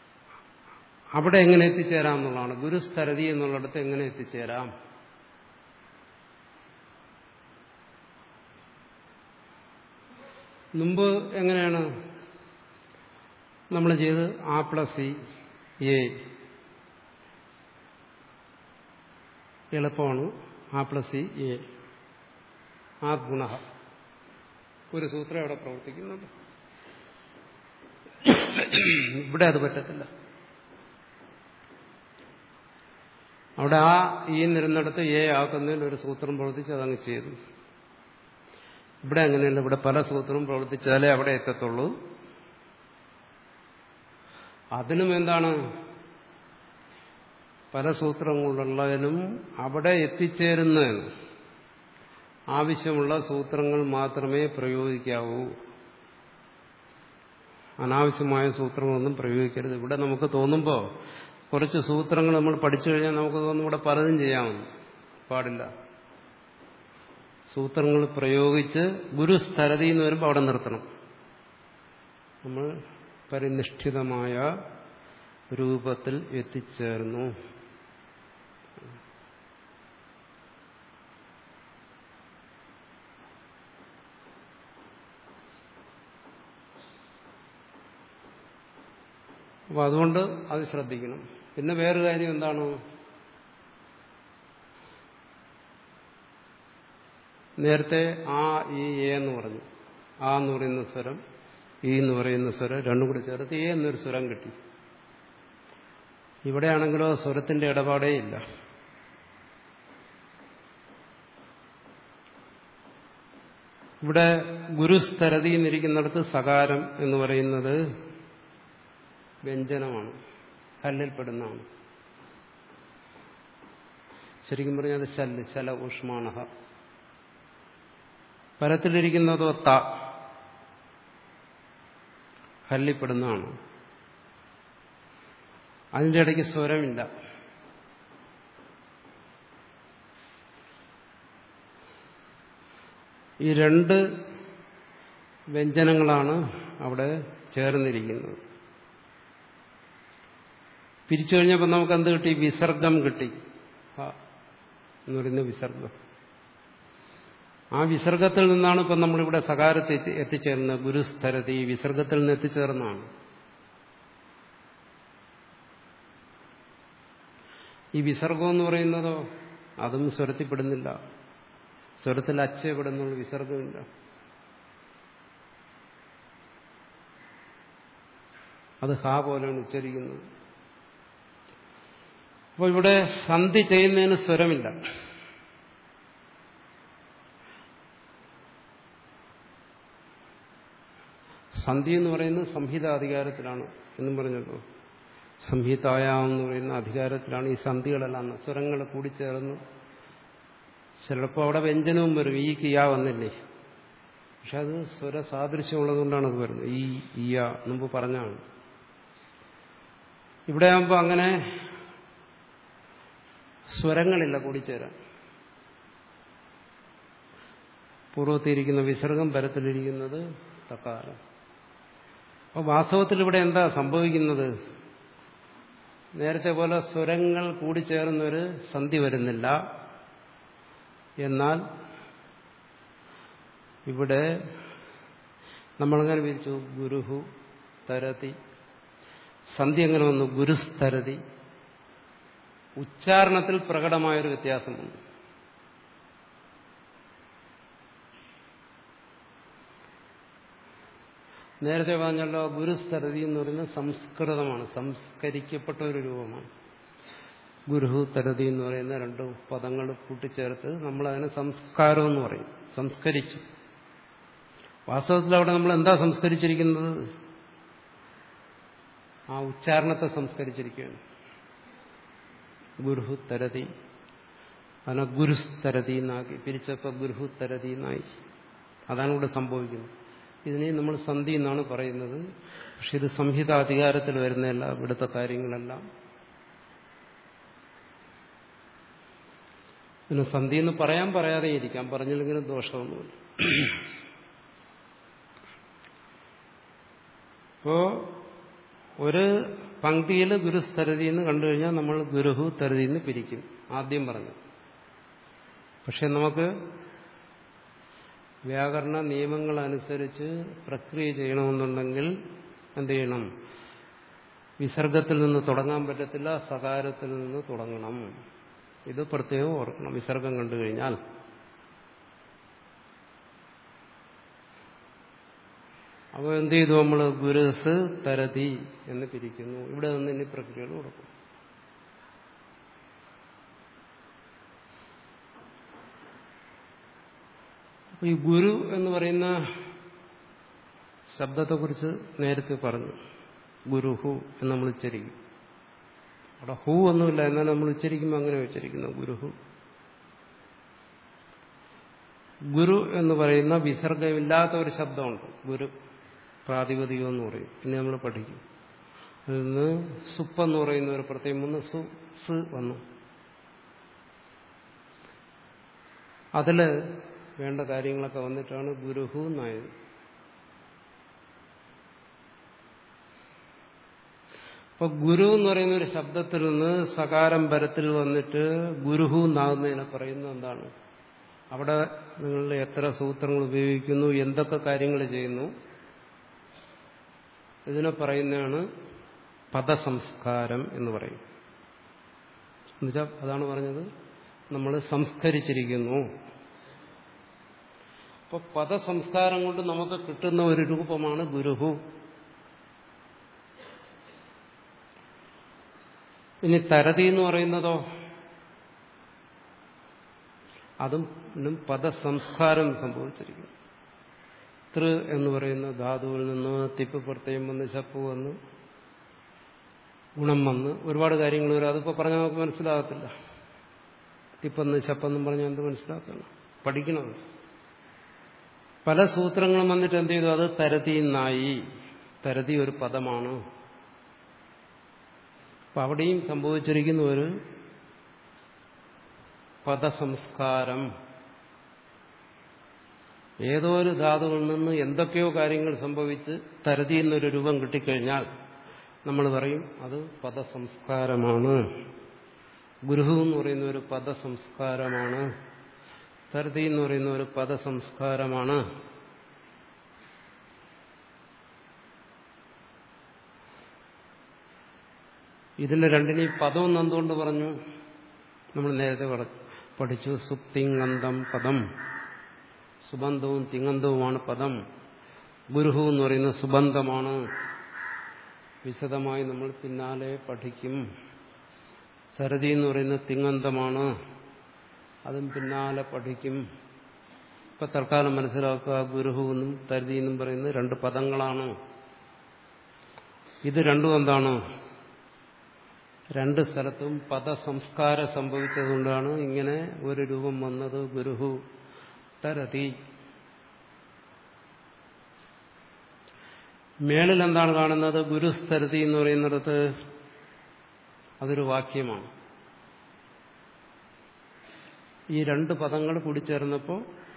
അവിടെ എങ്ങനെ എത്തിച്ചേരാം എന്നുള്ളതാണ് ഗുരുസ്ഥരതി എന്നുള്ളിടത്ത് എങ്ങനെ എത്തിച്ചേരാം മുമ്പ് എങ്ങനെയാണ് നമ്മൾ ചെയ്ത് ആ പ്ലസ് സി എ എളുപ്പമാണ് ആ പ്ലസ് സി എ ആ ഗുണ ഒരു സൂത്രം അവിടെ പ്രവർത്തിക്കുന്നുണ്ട് ഇവിടെ അത് പറ്റത്തില്ല അവിടെ ആ ഈ നിരുന്നിടത്ത് എ ആക്കുന്നതിൽ ഒരു സൂത്രം പ്രവർത്തിച്ച് അതങ്ങ് ചെയ്തു ഇവിടെ അങ്ങനെയല്ല ഇവിടെ പല സൂത്രവും പ്രവർത്തിച്ചാലേ അവിടെ എത്തത്തുള്ളൂ അതിനും എന്താണ് പല സൂത്രങ്ങളുള്ളതിനും അവിടെ എത്തിച്ചേരുന്നതിന് ആവശ്യമുള്ള സൂത്രങ്ങൾ മാത്രമേ പ്രയോഗിക്കാവൂ അനാവശ്യമായ സൂത്രങ്ങളൊന്നും പ്രയോഗിക്കരുത് ഇവിടെ നമുക്ക് തോന്നുമ്പോൾ കുറച്ച് സൂത്രങ്ങൾ നമ്മൾ പഠിച്ചു കഴിഞ്ഞാൽ നമുക്ക് തോന്നും ഇവിടെ പലതും ചെയ്യാമെന്ന് പാടില്ല സൂത്രങ്ങൾ പ്രയോഗിച്ച് ഗുരുസ്ഥലതി എന്ന് വരുമ്പോൾ അവിടെ നിർത്തണം നമ്മൾ പരിനിഷ്ഠിതമായ രൂപത്തിൽ എത്തിച്ചേർന്നു അപ്പോൾ അതുകൊണ്ട് അത് ശ്രദ്ധിക്കണം പിന്നെ വേറൊരു കാര്യം എന്താണ് നേരത്തെ ആ ഈ എ എന്ന് പറഞ്ഞു ആ എന്ന് പറയുന്ന സ്വരം ഈ എന്ന് പറയുന്ന സ്വരം രണ്ടും കൂടി ചേർത്ത് എ എന്നൊരു സ്വരം കിട്ടി ഇവിടെയാണെങ്കിലോ സ്വരത്തിന്റെ ഇടപാടേ ഇല്ല ഇവിടെ ഗുരുസ്ഥരതി എന്നിരിക്കുന്നിടത്ത് സകാരം എന്ന് പറയുന്നത് വ്യഞ്ജനമാണ് ഹല്ലിൽപ്പെടുന്നതാണ് ശരിക്കും പറഞ്ഞാൽ അത് ശല്ല് ശല ഊഷ്മാണഹ പരത്തിലിരിക്കുന്നതോ ത ഹല്ലിപ്പെടുന്നതാണ് അതിൻ്റെ ഇടയ്ക്ക് സ്വരമില്ല ഈ രണ്ട് വ്യഞ്ജനങ്ങളാണ് അവിടെ ചേർന്നിരിക്കുന്നത് പിരിച്ചു കഴിഞ്ഞപ്പോൾ നമുക്ക് എന്ത് കിട്ടി വിസർഗം കിട്ടി എന്ന് പറയുന്ന വിസർഗം ആ വിസർഗത്തിൽ നിന്നാണ് ഇപ്പം നമ്മളിവിടെ സകാരത്തിൽ എത്തി എത്തിച്ചേർന്നത് ഗുരുസ്ഥരതി വിസർഗത്തിൽ നിന്ന് എത്തിച്ചേർന്നതാണ് ഈ വിസർഗം എന്ന് പറയുന്നതോ അതും സ്വരത്തിൽപ്പെടുന്നില്ല സ്വരത്തിൽ അച്ചയപ്പെടുന്നുള്ള വിസർഗമില്ല അത് ഹാ പോലെയാണ് ഉച്ചരിക്കുന്നത് അപ്പോൾ ഇവിടെ സന്ധി ചെയ്യുന്നതിന് സ്വരമില്ല സന്ധി എന്ന് പറയുന്നത് സംഹിതാധികാരത്തിലാണ് എന്നും പറഞ്ഞല്ലോ സംഹിതായ എന്ന് പറയുന്ന അധികാരത്തിലാണ് ഈ സന്ധികളെല്ലാം സ്വരങ്ങൾ കൂടിച്ചേർന്ന് ചിലപ്പോൾ അവിടെ വ്യഞ്ജനവും വരും ഈ കിയ വന്നില്ലേ പക്ഷെ അത് സ്വര സാദൃശ്യമുള്ളതുകൊണ്ടാണ് അത് വരുന്നത് ഈ ഇയ മുമ്പ് പറഞ്ഞാണ് ഇവിടെ ആകുമ്പോൾ അങ്ങനെ സ്വരങ്ങളില്ല കൂടിച്ചേരാൻ പൂർവ്വത്തിയിരിക്കുന്ന വിസർഗം പരത്തിലിരിക്കുന്നത് തക്കാരം അപ്പോൾ വാസ്തവത്തിൽ ഇവിടെ എന്താ സംഭവിക്കുന്നത് നേരത്തെ പോലെ സ്വരങ്ങൾ കൂടിച്ചേർന്നൊരു സന്ധി വരുന്നില്ല എന്നാൽ ഇവിടെ നമ്മളങ്ങനെ വിരിച്ചു ഗുരുഹു തരതി സന്ധി എങ്ങനെ വന്നു ഗുരുസ്തരതി ഉച്ചാരണത്തിൽ പ്രകടമായൊരു വ്യത്യാസം വന്നു നേരത്തെ പറഞ്ഞല്ലോ ഗുരുസ്തരതി എന്ന് പറയുന്നത് സംസ്കൃതമാണ് സംസ്കരിക്കപ്പെട്ട ഒരു രൂപമാണ് ഗുരുഹു തരതി എന്ന് പറയുന്ന രണ്ട് പദങ്ങൾ കൂട്ടിച്ചേർത്ത് നമ്മളതിനെ സംസ്കാരം എന്ന് പറയും സംസ്കരിച്ചു വാസ്തവത്തിൽ അവിടെ നമ്മൾ എന്താ സംസ്കരിച്ചിരിക്കുന്നത് ആ ഉച്ചാരണത്തെ സംസ്കരിച്ചിരിക്കുകയാണ് ഗുരുഹു തരതി അതിനെ ഗുരുസ്തരതി എന്നാക്കി പിരിച്ചപ്പോൾ ഗുരുഹു തരതി എന്നായി അതാണ് ഇവിടെ സംഭവിക്കുന്നത് ഇതിനെ നമ്മൾ സന്ധി എന്നാണ് പറയുന്നത് പക്ഷെ ഇത് സംഹിത അധികാരത്തിൽ വരുന്നതല്ല ഇവിടുത്തെ കാര്യങ്ങളെല്ലാം പിന്നെ സന്ധി എന്ന് പറയാൻ പറയാതെ ഇരിക്കാം പറഞ്ഞില്ലെങ്കിലും ദോഷമൊന്നുമില്ല അപ്പോ ഒരു പങ്ക്തിയിൽ ഗുരുസ്തരതി എന്ന് കണ്ടു കഴിഞ്ഞാൽ നമ്മൾ ഗുരുഹു തരതി എന്ന് പിരിക്കും ആദ്യം പറഞ്ഞു പക്ഷെ നമുക്ക് വ്യാകരണ നിയമങ്ങൾ അനുസരിച്ച് പ്രക്രിയ ചെയ്യണമെന്നുണ്ടെങ്കിൽ എന്ത് ചെയ്യണം വിസർഗത്തിൽ നിന്ന് തുടങ്ങാൻ പറ്റത്തില്ല സകാരത്തിൽ നിന്ന് തുടങ്ങണം ഇത് പ്രത്യേകം ഓർക്കണം വിസർഗം കണ്ടു കഴിഞ്ഞാൽ അപ്പോൾ എന്ത് ചെയ്തു നമ്മൾ ഗുരുസ് തരതി എന്ന് പിരിക്കുന്നു ഇവിടെ നിന്ന് ഇനി പ്രക്രിയകൾ കൊടുക്കും അപ്പൊ ഈ ഗുരു എന്ന് പറയുന്ന ശബ്ദത്തെക്കുറിച്ച് നേരത്തെ പറഞ്ഞു ഗുരുഹു എന്ന് നമ്മൾ ഉച്ചരിക്കും അവിടെ ഹു ഒന്നുമില്ല എന്നാൽ നമ്മൾ ഉച്ചരിക്കുമ്പോൾ അങ്ങനെ ഉച്ചരിക്കുന്നു ഗുരുഹു ഗുരു എന്ന് പറയുന്ന വിസർഗമില്ലാത്ത ഒരു ശബ്ദമുണ്ട് ഗുരു പ്രാതിപതികം എന്ന് പറയും പിന്നെ നമ്മൾ പഠിക്കും അതിൽ നിന്ന് സുപ്പ് എന്ന് പറയുന്ന ഒരു പ്രത്യേകം വന്ന് സു സ് വന്നു അതില് വേണ്ട കാര്യങ്ങളൊക്കെ വന്നിട്ടാണ് ഗുരുഹു എന്നായത് അപ്പൊ ഗുരു എന്ന് പറയുന്ന ഒരു ശബ്ദത്തിൽ നിന്ന് സകാരം പരത്തിൽ വന്നിട്ട് ഗുരുഹു എന്നാകുന്നതിനെ പറയുന്നത് എന്താണ് അവിടെ നിങ്ങൾ എത്ര സൂത്രങ്ങൾ ഉപയോഗിക്കുന്നു എന്തൊക്കെ കാര്യങ്ങൾ ചെയ്യുന്നു ഇതിനെ പറയുന്നതാണ് പദസംസ്കാരം എന്ന് പറയും എന്നുവെച്ചാൽ അതാണ് പറഞ്ഞത് നമ്മൾ സംസ്കരിച്ചിരിക്കുന്നു അപ്പൊ പദസംസ്കാരം കൊണ്ട് നമുക്ക് കിട്ടുന്ന ഒരു രൂപമാണ് ഗുരുഹു ഇനി തരതി എന്ന് പറയുന്നതോ അതും പദസംസ്കാരം സംഭവിച്ചിരിക്കുന്നു തൃ എന്ന് പറയുന്ന ധാതുവിൽ നിന്ന് തിപ്പ് പ്രത്യയം വന്ന് ചപ്പ് വന്ന് ഗുണം വന്ന് ഒരുപാട് കാര്യങ്ങൾ വരും അതിപ്പോൾ പറഞ്ഞാൽ നമുക്ക് മനസ്സിലാകത്തില്ല തിപ്പെന്ന് ചപ്പെന്നും പറഞ്ഞാൽ എന്ത് മനസ്സിലാക്കണം പഠിക്കണം പല സൂത്രങ്ങളും വന്നിട്ട് എന്ത് ചെയ്തു അത് തരതി എന്നായി തരതി ഒരു പദമാണ് അപ്പൊ അവിടെയും സംഭവിച്ചിരിക്കുന്ന ഒരു പദസംസ്കാരം ഏതോ ഒരു ധാതുവിൽ നിന്ന് എന്തൊക്കെയോ കാര്യങ്ങൾ സംഭവിച്ച് തരതി എന്നൊരു രൂപം കിട്ടിക്കഴിഞ്ഞാൽ നമ്മൾ പറയും അത് പദസംസ്കാരമാണ് ഗുരുഹു എന്ന് പറയുന്ന ഒരു പദസംസ്കാരമാണ് തരതി എന്ന് പറയുന്ന ഒരു പദസംസ്കാരമാണ് ഇതിന്റെ രണ്ടിനെയും പദം എന്ന് എന്തുകൊണ്ട് പറഞ്ഞു നമ്മൾ നേരത്തെ പഠിച്ചു സുപ്തിങ്ങന്തം പദം സുബന്ധവും തിങ്ങന്തവുമാണ് പദം ഗുരുഹു എന്ന് പറയുന്ന സുബന്ധമാണ് വിശദമായി നമ്മൾ പിന്നാലെ പഠിക്കും സരതി എന്ന് പറയുന്ന തിങ്ങന്തമാണ് അതും പിന്നാലെ പഠിക്കും ഇപ്പൊ തൽക്കാലം മനസ്സിലാക്കുക ഗുരുഹു എന്നും തരുതി എന്നും പറയുന്നത് രണ്ട് പദങ്ങളാണ് ഇത് രണ്ടും എന്താണ് രണ്ട് സ്ഥലത്തും പദസംസ്കാരം സംഭവിച്ചതുകൊണ്ടാണ് ഇങ്ങനെ ഒരു രൂപം വന്നത് ഗുരുഹു തരതി മേളിൽ എന്താണ് കാണുന്നത് ഗുരുസ്തരതി എന്ന് പറയുന്നിടത്ത് അതൊരു വാക്യമാണ് ഈ രണ്ട് പദങ്ങൾ കൂടിച്ചേർന്നപ്പോൾ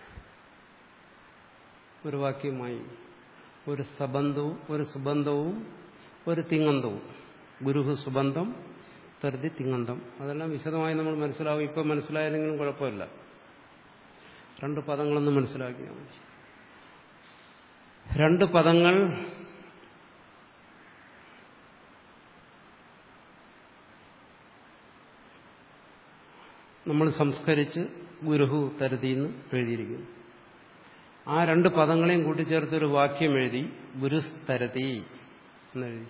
ഒരു വാക്യമായി ഒരു സബന്ധവും ഒരു സുബന്ധവും ഒരു തിങ്ങന്തവും ഗുരുഹു സുബന്ധം തരുതി തിങ്ങന്തം അതെല്ലാം വിശദമായി നമ്മൾ മനസ്സിലാവും ഇപ്പം മനസ്സിലായില്ലെങ്കിലും കുഴപ്പമില്ല രണ്ട് പദങ്ങളൊന്ന് മനസ്സിലാക്കിയാൽ മതി രണ്ട് പദങ്ങൾ നമ്മൾ സംസ്കരിച്ച് ഗുരുഹു തരുതിന്ന് എഴുതിയിരിക്കുന്നു ആ രണ്ട് പദങ്ങളെയും കൂട്ടിച്ചേർത്തൊരു വാക്യം എഴുതി ഗുരുസ്തരതി എന്നെഴുതി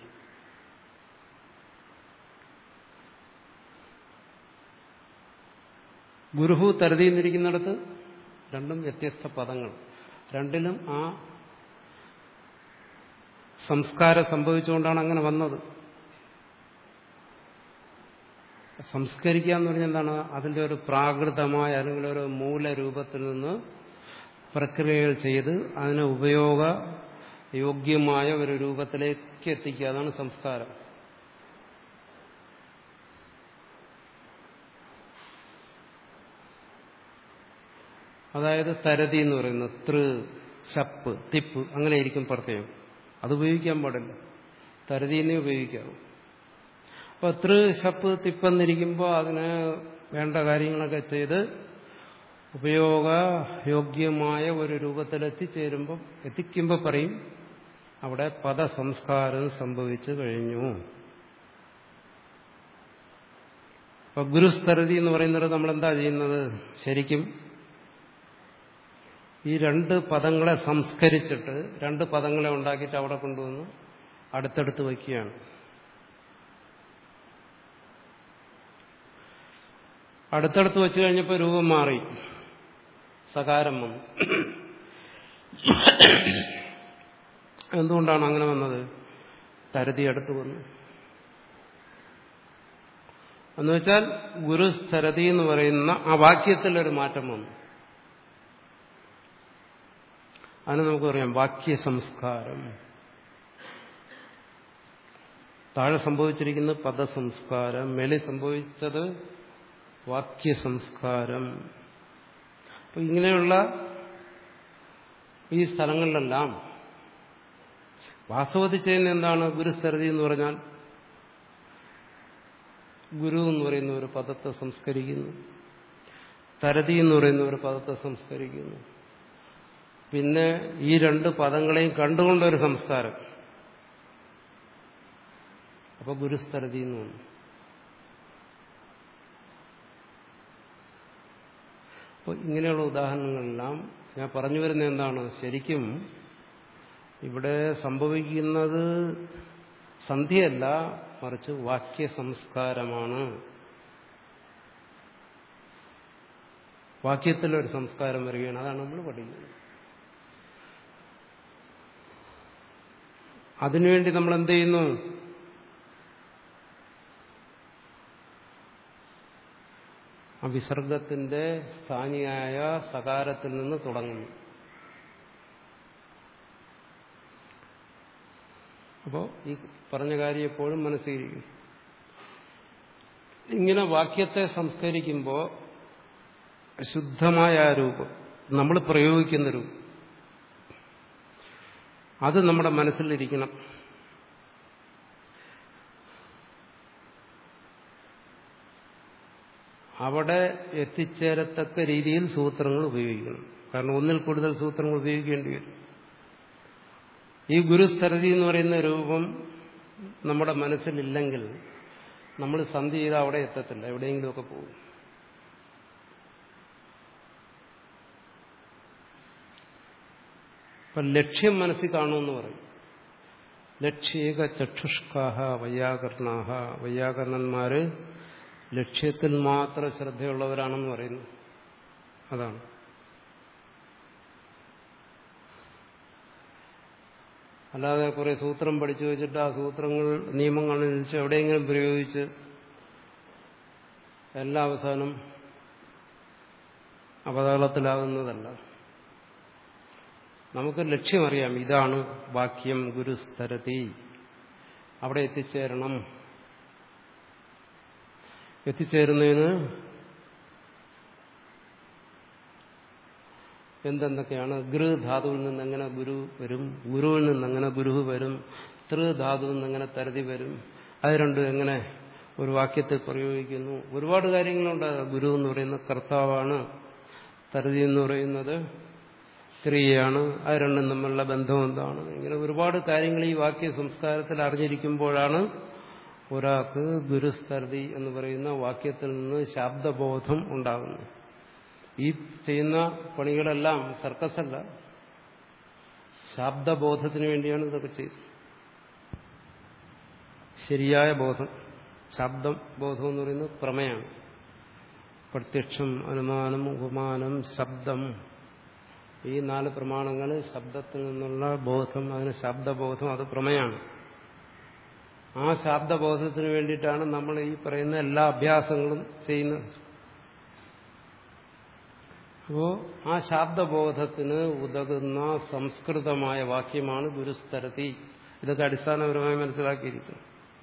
ഗുരുഹു തരുതി എന്നിരിക്കുന്നിടത്ത് രണ്ടും വ്യത്യസ്ത പദങ്ങൾ രണ്ടിലും ആ സംസ്കാരം സംഭവിച്ചുകൊണ്ടാണ് അങ്ങനെ വന്നത് സംസ്കരിക്കുക എന്ന് പറഞ്ഞാൽ എന്താണ് അതിന്റെ ഒരു പ്രാകൃതമായ അല്ലെങ്കിൽ ഒരു മൂലരൂപത്തിൽ നിന്ന് പ്രക്രിയകൾ ചെയ്ത് അതിനെ ഉപയോഗ യോഗ്യമായ ഒരു രൂപത്തിലേക്ക് എത്തിക്കുക അതാണ് സംസ്കാരം അതായത് തരതി എന്ന് പറയുന്നത് തൃ ശപ്പ് തിപ്പ് അങ്ങനെ ഇരിക്കും പ്രത്യേകം അത് ഉപയോഗിക്കാൻ പാടില്ല തരതിനെ ഉപയോഗിക്കാവൂ അപ്പൊ തൃ ശപ്പ് തിപ്പെന്നിരിക്കുമ്പോൾ അതിന് വേണ്ട കാര്യങ്ങളൊക്കെ ചെയ്ത് ഉപയോഗയോഗ്യമായ ഒരു രൂപത്തിൽ എത്തിച്ചേരുമ്പോൾ എത്തിക്കുമ്പോൾ പറയും അവിടെ പദസംസ്കാരം സംഭവിച്ചു കഴിഞ്ഞു അപ്പൊ ഗുരുസ്തരതി എന്ന് പറയുന്നത് നമ്മൾ എന്താ ചെയ്യുന്നത് ശരിക്കും ഈ രണ്ട് പദങ്ങളെ സംസ്കരിച്ചിട്ട് രണ്ട് പദങ്ങളെ ഉണ്ടാക്കിയിട്ട് അവിടെ കൊണ്ടുവന്ന് അടുത്തടുത്ത് വയ്ക്കുകയാണ് അടുത്തടുത്ത് വെച്ച് കഴിഞ്ഞപ്പോൾ രൂപം മാറി സകാരം വന്നു എന്തുകൊണ്ടാണ് അങ്ങനെ വന്നത് തരതി അടുത്ത് വന്നു എന്നുവെച്ചാൽ ഗുരുസ്ഥരതി എന്ന് പറയുന്ന ആ വാക്യത്തിലൊരു മാറ്റം വന്നു അതിന് നമുക്ക് പറയാം വാക്യ സംസ്കാരം താഴെ സംഭവിച്ചിരിക്കുന്ന പദസംസ്കാരം മേളിൽ സംഭവിച്ചത് വാക്യ സംസ്കാരം അപ്പൊ ഇങ്ങനെയുള്ള ഈ സ്ഥലങ്ങളിലെല്ലാം വാസ്തവത്തിൽ ചെയ്യുന്ന എന്താണ് ഗുരുസ്ഥരതി എന്ന് പറഞ്ഞാൽ ഗുരു എന്ന് പറയുന്ന ഒരു പദത്തെ സംസ്കരിക്കുന്നു തരതി എന്ന് പറയുന്ന ഒരു പദത്തെ സംസ്കരിക്കുന്നു പിന്നെ ഈ രണ്ട് പദങ്ങളെയും കണ്ടുകൊണ്ടൊരു സംസ്കാരം അപ്പൊ ഗുരുസ്ഥരതി എന്ന് വന്നു അപ്പോൾ ഇങ്ങനെയുള്ള ഉദാഹരണങ്ങളെല്ലാം ഞാൻ പറഞ്ഞു വരുന്ന എന്താണ് ശരിക്കും ഇവിടെ സംഭവിക്കുന്നത് സന്ധ്യയല്ല മറിച്ച് വാക്യ സംസ്കാരമാണ് വാക്യത്തിലൊരു സംസ്കാരം വരികയാണ് അതാണ് നമ്മൾ പഠിക്കുന്നത് അതിനുവേണ്ടി നമ്മൾ എന്ത് ചെയ്യുന്നു ആ വിസർഗത്തിന്റെ സ്ഥാനിയായ സകാരത്തിൽ നിന്ന് തുടങ്ങുന്നു അപ്പോൾ ഈ പറഞ്ഞ കാര്യം എപ്പോഴും മനസ്സിലിരിക്കും ഇങ്ങനെ വാക്യത്തെ സംസ്കരിക്കുമ്പോൾ ശുദ്ധമായ ആ രൂപം നമ്മൾ പ്രയോഗിക്കുന്ന രൂപം അത് നമ്മുടെ മനസ്സിലിരിക്കണം അവിടെ എത്തിച്ചേരത്തക്ക രീതിയിൽ സൂത്രങ്ങൾ ഉപയോഗിക്കണം കാരണം ഒന്നിൽ കൂടുതൽ സൂത്രങ്ങൾ ഉപയോഗിക്കേണ്ടി വരും ഈ ഗുരുസ്ഥരതി എന്ന് പറയുന്ന രൂപം നമ്മുടെ മനസ്സിലില്ലെങ്കിൽ നമ്മൾ സന്ധി ചെയ്ത് അവിടെ എത്തത്തില്ല എവിടെയെങ്കിലുമൊക്കെ പോകും ഇപ്പൊ ലക്ഷ്യം മനസ്സിൽ കാണുമെന്ന് പറയും ലക്ഷ്യേക ചക്ഷുഷ്കാഹ വൈയാകരണാഹ വൈയാകരണന്മാര് ലക്ഷ്യത്തിൽ മാത്രം ശ്രദ്ധയുള്ളവരാണെന്ന് പറയുന്നു അതാണ് അല്ലാതെ കുറെ സൂത്രം പഠിച്ചു വെച്ചിട്ട് ആ സൂത്രങ്ങൾ നിയമങ്ങൾ അനുസരിച്ച് എവിടെയെങ്കിലും പ്രയോഗിച്ച് എല്ലാ അവസാനം അപതാളത്തിലാകുന്നതല്ല നമുക്ക് ലക്ഷ്യമറിയാം ഇതാണ് വാക്യം ഗുരുസ്ഥരതി അവിടെ എത്തിച്ചേരണം എത്തിച്ചേരുന്നതിന് എന്തെന്തൊക്കെയാണ് ഗൃ ധാതുവിൽ നിന്ന് എങ്ങനെ ഗുരു വരും ഗുരുവിൽ നിന്ന് എങ്ങനെ ഗുരു വരും തൃ ധാതുവിൽ നിന്ന് എങ്ങനെ തരതി വരും അത് രണ്ടും എങ്ങനെ ഒരു വാക്യത്തിൽ പ്രയോഗിക്കുന്നു ഒരുപാട് കാര്യങ്ങളുണ്ട് ഗുരു എന്ന് പറയുന്ന കർത്താവാണ് തരതി എന്ന് പറയുന്നത് സ്ത്രീയാണ് അത് രണ്ടും തമ്മിലുള്ള ബന്ധം എന്താണ് ഇങ്ങനെ ഒരുപാട് കാര്യങ്ങൾ ഈ വാക്യ സംസ്കാരത്തിൽ അറിഞ്ഞിരിക്കുമ്പോഴാണ് ഒരാൾക്ക് ഗുരുസ്തരതി എന്ന് പറയുന്ന വാക്യത്തിൽ നിന്ന് ശാബ്ദബോധം ഉണ്ടാകുന്നു ഈ ചെയ്യുന്ന പണികളെല്ലാം സർക്കസല്ല ശാബ്ദബോധത്തിന് വേണ്ടിയാണ് ഇതൊക്കെ ചെയ്തത് ശരിയായ ബോധം ശബ്ദം ബോധം എന്ന് പറയുന്നത് പ്രമേയാണ് പ്രത്യക്ഷം അനുമാനം ഉപമാനം ശബ്ദം ഈ നാല് പ്രമാണങ്ങൾ ശബ്ദത്തിൽ നിന്നുള്ള ബോധം അതിന് ശബ്ദബോധം അത് പ്രമേയാണ് ആ ശബ്ദബോധത്തിന് വേണ്ടിയിട്ടാണ് നമ്മൾ ഈ പറയുന്ന എല്ലാ അഭ്യാസങ്ങളും ചെയ്യുന്നത് അപ്പോ ആ ശാബ്ദബോധത്തിന് ഉതകുന്ന സംസ്കൃതമായ വാക്യമാണ് ഗുരുസ്തരതി ഇതൊക്കെ അടിസ്ഥാനപരമായി മനസ്സിലാക്കിയിരിക്കുന്നു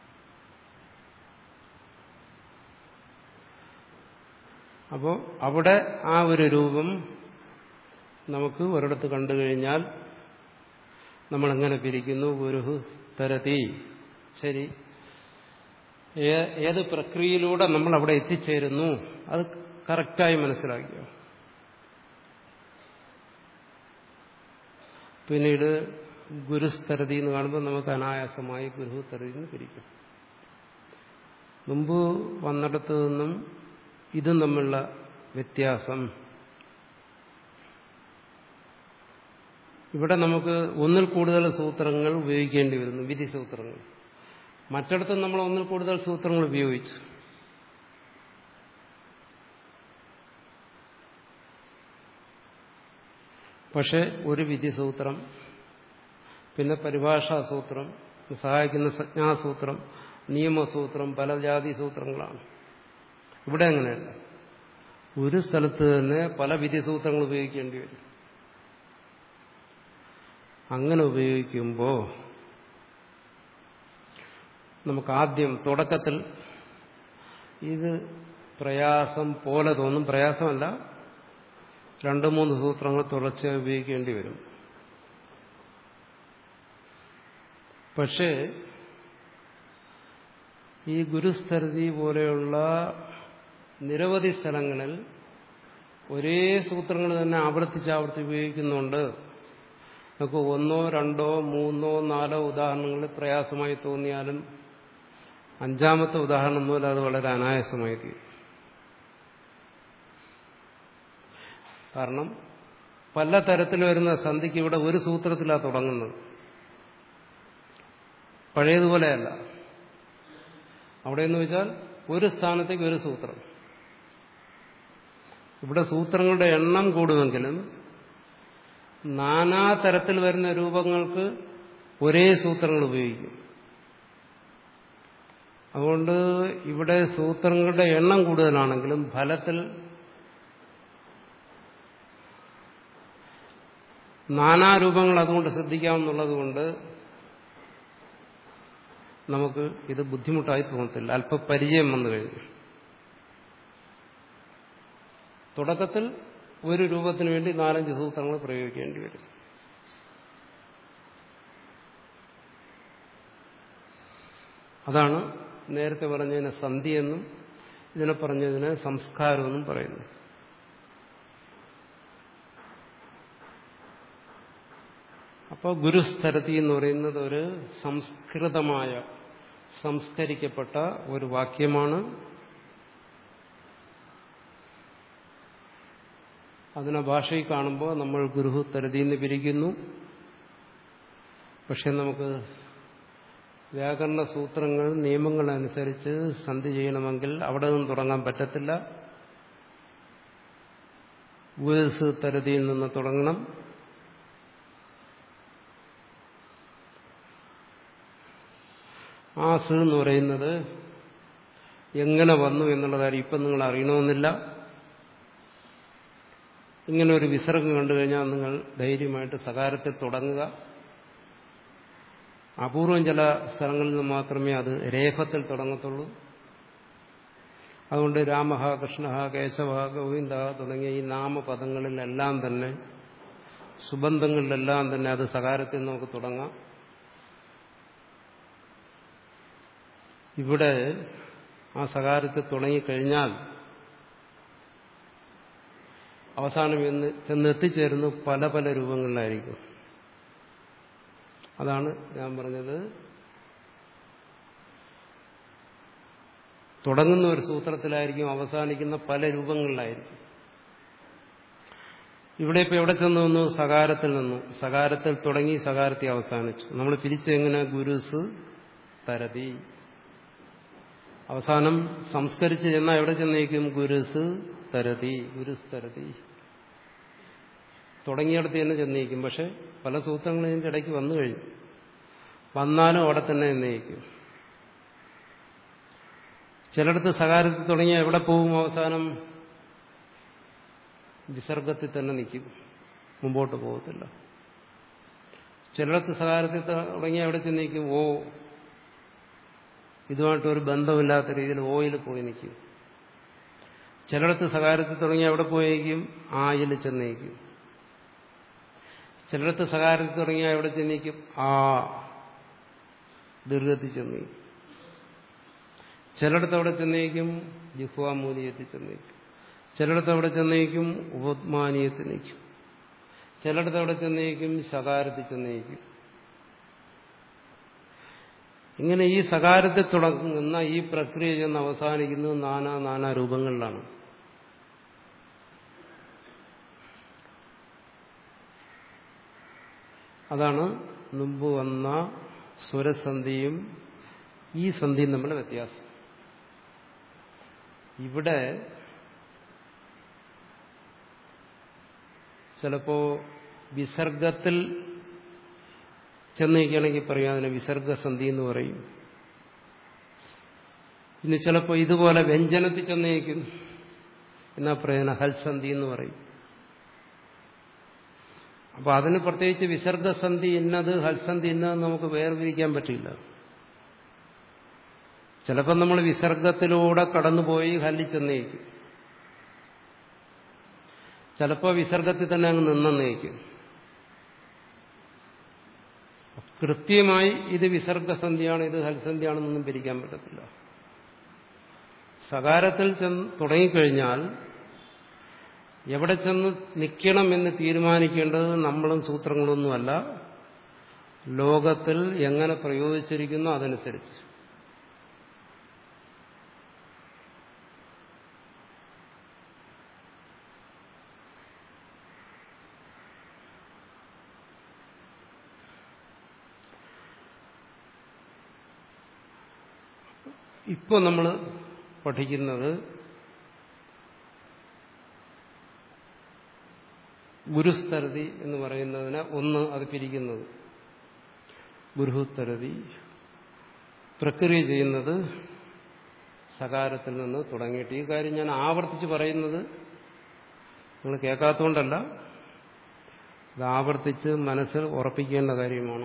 അപ്പോൾ അവിടെ ആ ഒരു രൂപം നമുക്ക് ഒരിടത്ത് കണ്ടു കഴിഞ്ഞാൽ നമ്മളെങ്ങനെ പിരിക്കുന്നു ഗുരുഹു തരതി ശരി ഏത് പ്രക്രിയയിലൂടെ നമ്മൾ അവിടെ എത്തിച്ചേരുന്നു അത് കറക്റ്റായി മനസ്സിലാക്കിയോ പിന്നീട് ഗുരുസ്തരതി എന്ന് കാണുമ്പോൾ നമുക്ക് അനായാസമായി ഗുരുതരതി എന്ന് പിരിക്കും മുമ്പ് വന്നിടത്തു നിന്നും ഇതും തമ്മിലുള്ള വ്യത്യാസം ഇവിടെ നമുക്ക് ഒന്നിൽ കൂടുതൽ സൂത്രങ്ങൾ ഉപയോഗിക്കേണ്ടി വരുന്നു വിധി സൂത്രങ്ങൾ മറ്റിടത്തും നമ്മൾ ഒന്നിൽ കൂടുതൽ സൂത്രങ്ങൾ ഉപയോഗിച്ചു പക്ഷെ ഒരു വിധിസൂത്രം പിന്നെ പരിഭാഷാസൂത്രം സഹായിക്കുന്ന സംജ്ഞാസൂത്രം നിയമസൂത്രം പല ജാതി സൂത്രങ്ങളാണ് ഇവിടെ അങ്ങനെയല്ല ഒരു സ്ഥലത്ത് തന്നെ പല വിധിസൂത്രങ്ങൾ ഉപയോഗിക്കേണ്ടി വരും അങ്ങനെ ഉപയോഗിക്കുമ്പോൾ നമുക്ക് ആദ്യം തുടക്കത്തിൽ ഇത് പ്രയാസം പോലെ തോന്നും പ്രയാസമല്ല രണ്ട് മൂന്ന് സൂത്രങ്ങൾ തുടർച്ചയായി ഉപയോഗിക്കേണ്ടി വരും പക്ഷേ ഈ ഗുരുസ്ഥരതി പോലെയുള്ള നിരവധി സ്ഥലങ്ങളിൽ ഒരേ സൂത്രങ്ങൾ തന്നെ ആവർത്തിച്ച് ആവർത്തി ഉപയോഗിക്കുന്നുണ്ട് നമുക്ക് ഒന്നോ രണ്ടോ മൂന്നോ നാലോ ഉദാഹരണങ്ങളിൽ പ്രയാസമായി തോന്നിയാലും അഞ്ചാമത്തെ ഉദാഹരണം മുതൽ അത് വളരെ അനായാസമായി തീരും കാരണം പല തരത്തിൽ വരുന്ന സന്ധിക്ക് ഇവിടെ ഒരു സൂത്രത്തിലാണ് തുടങ്ങുന്നത് പഴയതുപോലെയല്ല അവിടെ എന്ന് വെച്ചാൽ ഒരു സ്ഥാനത്തേക്ക് ഒരു സൂത്രം ഇവിടെ സൂത്രങ്ങളുടെ എണ്ണം കൂടുമെങ്കിലും നാനാ തരത്തിൽ വരുന്ന രൂപങ്ങൾക്ക് ഒരേ സൂത്രങ്ങൾ ഉപയോഗിക്കും അതുകൊണ്ട് ഇവിടെ സൂത്രങ്ങളുടെ എണ്ണം കൂടുതലാണെങ്കിലും ഫലത്തിൽ നാനാരൂപങ്ങൾ അതുകൊണ്ട് ശ്രദ്ധിക്കാമെന്നുള്ളത് കൊണ്ട് നമുക്ക് ഇത് ബുദ്ധിമുട്ടായി തോന്നത്തില്ല അല്പ പരിചയം വന്നു കഴിഞ്ഞു തുടക്കത്തിൽ ഒരു രൂപത്തിന് വേണ്ടി നാലഞ്ച് സൂത്രങ്ങൾ പ്രയോഗിക്കേണ്ടി വരും അതാണ് നേരത്തെ പറഞ്ഞതിനെ സന്ധി എന്നും ഇതിനെ പറഞ്ഞതിന് സംസ്കാരമെന്നും പറയുന്നു അപ്പോൾ ഗുരുസ്ഥരതി എന്ന് പറയുന്നത് ഒരു സംസ്കൃതമായ സംസ്കരിക്കപ്പെട്ട ഒരു വാക്യമാണ് അതിനെ ഭാഷയിൽ കാണുമ്പോൾ നമ്മൾ ഗുരു തരതിന്ന് പിരിക്കുന്നു പക്ഷെ നമുക്ക് വ്യാകരണ സൂത്രങ്ങൾ നിയമങ്ങളനുസരിച്ച് സന്ധി ചെയ്യണമെങ്കിൽ അവിടെ നിന്ന് തുടങ്ങാൻ പറ്റത്തില്ല ഗുരുസ് തരതിയിൽ നിന്ന് തുടങ്ങണം ആ സ് എന്ന് പറയുന്നത് എങ്ങനെ വന്നു എന്നുള്ള കാര്യം ഇപ്പം നിങ്ങൾ അറിയണമെന്നില്ല ഇങ്ങനെ ഒരു വിസർഗം കണ്ടു കഴിഞ്ഞാൽ നിങ്ങൾ ധൈര്യമായിട്ട് സകാരത്തിൽ തുടങ്ങുക അപൂർവം ചില സ്ഥലങ്ങളിൽ നിന്ന് മാത്രമേ അത് രേഖത്തിൽ തുടങ്ങത്തുള്ളൂ അതുകൊണ്ട് രാമ കൃഷ്ണ കേശവ ഗോവിന്ദ തുടങ്ങിയ ഈ നാമപദങ്ങളിലെല്ലാം തന്നെ സുബന്ധങ്ങളിലെല്ലാം തന്നെ അത് സകാരത്തിൽ നമുക്ക് തുടങ്ങാം ഇവിടെ ആ സകാരത്തിൽ തുടങ്ങിക്കഴിഞ്ഞാൽ അവസാനം എന്ന് ചെന്നെത്തിച്ചേരുന്ന പല പല രൂപങ്ങളിലായിരിക്കും അതാണ് ഞാൻ പറഞ്ഞത് തുടങ്ങുന്ന ഒരു സൂത്രത്തിലായിരിക്കും അവസാനിക്കുന്ന പല രൂപങ്ങളിലായിരിക്കും ഇവിടെ ഇപ്പൊ എവിടെ ചെന്ന് വന്നു സകാരത്തിൽ നിന്നു സകാരത്തിൽ തുടങ്ങി സകാരത്തിൽ അവസാനിച്ചു നമ്മൾ പിരിച്ചെങ്ങനെ ഗുരുസ് തരതി അവസാനം സംസ്കരിച്ച് ചെന്നാൽ എവിടെ ചെന്നേക്കും ഗുരുസ് തരതി ഗുരുസ് തരതി തുടങ്ങിയിടത്ത് തന്നെ ചെന്നേക്കും പക്ഷെ പല സൂത്രങ്ങളും ഇതിൻ്റെ ഇടയ്ക്ക് വന്നു കഴിഞ്ഞു വന്നാലും അവിടെ തന്നെ എന്നേക്കും ചിലയിടത്ത് സകാരത്തിൽ തുടങ്ങിയ എവിടെ പോവും അവസാനം വിസർഗത്തിൽ തന്നെ നിൽക്കും മുമ്പോട്ട് പോകത്തില്ല ചിലയിടത്ത് സകാരത്തിൽ തുടങ്ങിയ എവിടെ ചെന്നേക്കും ഓ ഇതുമായിട്ടൊരു ബന്ധമില്ലാത്ത രീതിയിൽ ഓയിൽ പോയി നിൽക്കും ചിലയിടത്ത് സകാരത്തിൽ തുടങ്ങി എവിടെ പോയേക്കും ആയിൽ ചെന്നേക്കും ചിലയിടത്ത് സകാരത്തിൽ തുടങ്ങിയ എവിടെ ചെന്നേക്കും ആ ദീർഘത്തിൽ ചെന്നേക്കും ചിലയിടത്ത് അവിടെ ചെന്നേക്കും ജിഹ്വാമൂലിയത്തിൽ ചെന്നേക്കും ചിലയിടത്ത് അവിടെ ചെന്നേക്കും ഉപത്മാനീയത്തിൽ നിൽക്കും ചിലയിടത്ത് അവിടെ ചെന്നേക്കും ശകാരത്തിൽ ചെന്നേക്കും ഇങ്ങനെ ഈ സകാരത്തിൽ തുടങ്ങുന്ന ഈ പ്രക്രിയ ചെന്ന് അവസാനിക്കുന്നത് നാനാ നാനാ രൂപങ്ങളിലാണ് അതാണ് മുമ്പ് വന്ന സ്വരസന്ധിയും ഈ സന്ധിയും തമ്മിലുള്ള വ്യത്യാസം ഇവിടെ ചിലപ്പോ വിസർഗത്തിൽ ചെന്നേക്കുകയാണെങ്കിൽ പറയാം അതിനെ വിസർഗസന്ധി എന്ന് പറയും ഇനി ചിലപ്പോൾ ഇതുപോലെ വ്യഞ്ജനത്തിൽ ചെന്നേക്കും എന്നാ പറയുന്ന ഹൽസന്ധി എന്ന് പറയും അപ്പൊ അതിന് പ്രത്യേകിച്ച് വിസർഗസന്ധി ഇന്നത് ഹൽസന്ധി ഇന്നത് നമുക്ക് വേർതിരിക്കാൻ പറ്റില്ല ചിലപ്പോൾ നമ്മൾ വിസർഗത്തിലൂടെ കടന്നുപോയി ഹല്ലി ചെന്നേക്കും ചിലപ്പോൾ വിസർഗത്തിൽ തന്നെ അങ്ങ് നിന്നേക്കും കൃത്യമായി ഇത് വിസർഗസന്ധിയാണ് ഇത് ഹൽസന്ധിയാണെന്നൊന്നും പിരിക്കാൻ പറ്റത്തില്ല സകാരത്തിൽ ചെന്ന് തുടങ്ങിക്കഴിഞ്ഞാൽ എവിടെ ചെന്ന് നിൽക്കണം എന്ന് തീരുമാനിക്കേണ്ടത് നമ്മളും സൂത്രങ്ങളൊന്നുമല്ല ലോകത്തിൽ എങ്ങനെ പ്രയോഗിച്ചിരിക്കുന്നു അതനുസരിച്ച് ഇപ്പോൾ നമ്മൾ പഠിക്കുന്നത് ഗുരുസ്തരതി എന്ന് പറയുന്നതിന് ഒന്ന് അത് പിരിക്കുന്നത് ഗുരുഹുത്തരതി പ്രക്രിയ ചെയ്യുന്നത് സകാരത്തിൽ നിന്ന് തുടങ്ങിയിട്ട് ഈ കാര്യം ഞാൻ ആവർത്തിച്ച് പറയുന്നത് നിങ്ങൾ കേൾക്കാത്തതുകൊണ്ടല്ല ഇത് ആവർത്തിച്ച് മനസ്സിൽ ഉറപ്പിക്കേണ്ട കാര്യമാണ്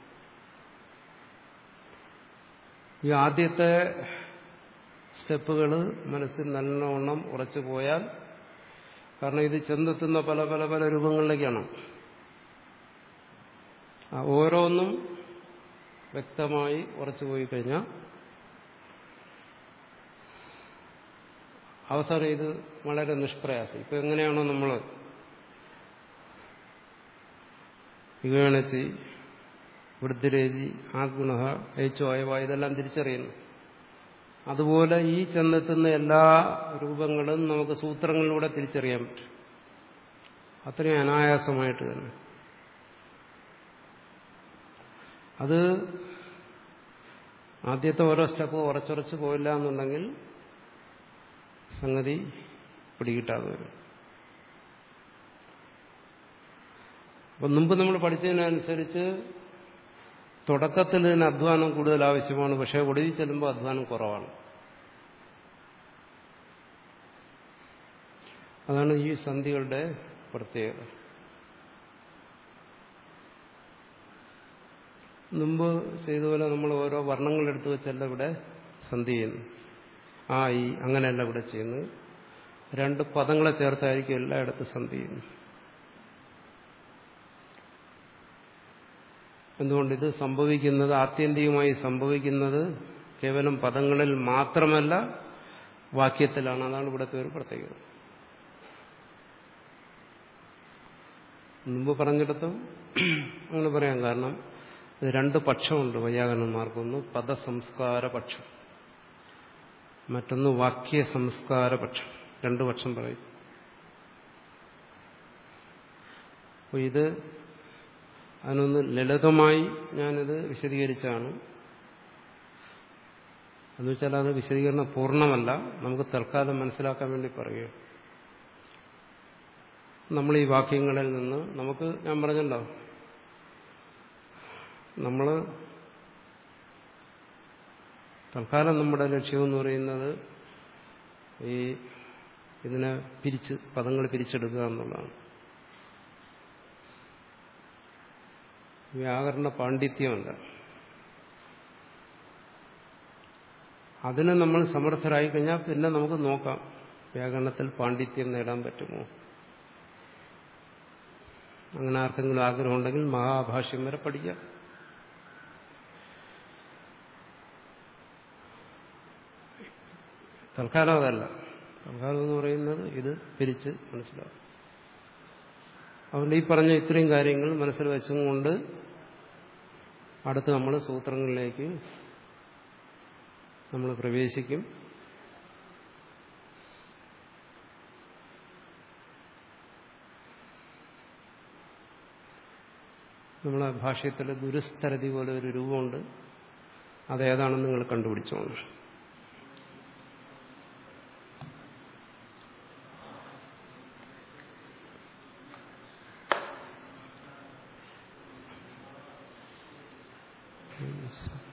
ഈ ആദ്യത്തെ സ്റ്റെപ്പുകൾ മനസ്സിൽ നല്ലവണ്ണം ഉറച്ചു പോയാൽ കാരണം ഇത് ചെന്നെത്തുന്ന പല പല പല രൂപങ്ങളിലേക്കാണ് ഓരോന്നും വ്യക്തമായി ഉറച്ചു പോയി കഴിഞ്ഞാൽ അവസാനം ഇത് വളരെ നിഷ്പ്രയാസം ഇപ്പൊ എങ്ങനെയാണോ നമ്മൾ വിവേണച്ചി വൃദ്ധിരേജി ആത്മണ ഏച്ചോ അയവ ഇതെല്ലാം തിരിച്ചറിയുന്നു അതുപോലെ ഈ ചെന്നെത്തുന്ന എല്ലാ രൂപങ്ങളും നമുക്ക് സൂത്രങ്ങളിലൂടെ തിരിച്ചറിയാൻ പറ്റും അത്രയും അനായാസമായിട്ട് തന്നെ അത് ആദ്യത്തെ ഓരോ സ്റ്റെപ്പ് ഉറച്ചുറച്ച് പോയില്ല എന്നുണ്ടെങ്കിൽ സംഗതി പിടികിട്ടാതെ വരും അപ്പം മുമ്പ് നമ്മൾ പഠിച്ചതിനനുസരിച്ച് തുടക്കത്തിൽ ഇതിന് അധ്വാനം കൂടുതൽ ആവശ്യമാണ് പക്ഷേ ഒടുവിൽ ചെല്ലുമ്പോൾ അധ്വാനം കുറവാണ് അതാണ് ഈ സന്ധികളുടെ പ്രത്യേകത മുമ്പ് ചെയ്തപോലെ നമ്മൾ ഓരോ വർണ്ണങ്ങളെടുത്ത് വെച്ചല്ല ഇവിടെ സന്ധി ചെയ്യുന്നു ആ ഈ അങ്ങനെയല്ല ഇവിടെ ചെയ്യുന്നത് രണ്ട് പദങ്ങളെ ചേർത്തായിരിക്കും എല്ലായിടത്തും സന്ധി ചെയ്യുന്നു എന്തുകൊണ്ട് ഇത് സംഭവിക്കുന്നത് ആത്യന്തികമായി സംഭവിക്കുന്നത് കേവലം പദങ്ങളിൽ മാത്രമല്ല വാക്യത്തിലാണ് അതാണ് ഇവിടുത്തെ ഒരു പ്രത്യേകത മുമ്പ് പറഞ്ഞിടത്തും അങ്ങനെ പറയാം കാരണം ഇത് രണ്ട് പക്ഷമുണ്ട് വൈയാകരണന്മാർക്കൊന്ന് പദസംസ്കാര പക്ഷം മറ്റൊന്ന് വാക്യ സംസ്കാര പക്ഷം രണ്ടു പക്ഷം പറയും അപ്പോൾ ഇത് അതിനൊന്ന് ലളിതമായി ഞാനിത് വിശദീകരിച്ചാണ് എന്ന് വെച്ചാൽ അത് വിശദീകരണം പൂർണ്ണമല്ല നമുക്ക് തൽക്കാലം മനസ്സിലാക്കാൻ വേണ്ടി പറയുക നമ്മൾ ഈ വാക്യങ്ങളിൽ നിന്ന് നമുക്ക് ഞാൻ പറഞ്ഞല്ലോ നമ്മൾ തൽക്കാലം നമ്മുടെ ലക്ഷ്യമെന്ന് പറയുന്നത് ഈ ഇതിനെ പിരിച്ച് പദങ്ങൾ പിരിച്ചെടുക്കുക എന്നുള്ളതാണ് വ്യാകരണ പാണ്ഡിത്യമല്ല അതിന് നമ്മൾ സമർത്ഥരായി കഴിഞ്ഞാൽ പിന്നെ നമുക്ക് നോക്കാം വ്യാകരണത്തിൽ പാണ്ഡിത്യം നേടാൻ പറ്റുമോ അങ്ങനെ ആർക്കെങ്കിലും ആഗ്രഹമുണ്ടെങ്കിൽ മഹാഭാഷ്യം വരെ പഠിക്കാം തൽക്കാലം അതല്ല തൽക്കാലം എന്ന് പറയുന്നത് ഇത് പിരിച്ച് മനസ്സിലാവും അതുകൊണ്ട് ഈ പറഞ്ഞ ഇത്രയും കാര്യങ്ങൾ മനസ്സിൽ വെച്ചും കൊണ്ട് അടുത്ത് നമ്മൾ സൂത്രങ്ങളിലേക്ക് നമ്മൾ പ്രവേശിക്കും നമ്മളെ ഭാഷ്യത്തിൽ ഗുരുസ്ഥരതി പോലെ ഒരു രൂപമുണ്ട് അതേതാണെന്ന് നിങ്ങൾ കണ്ടുപിടിച്ചോണം Yes.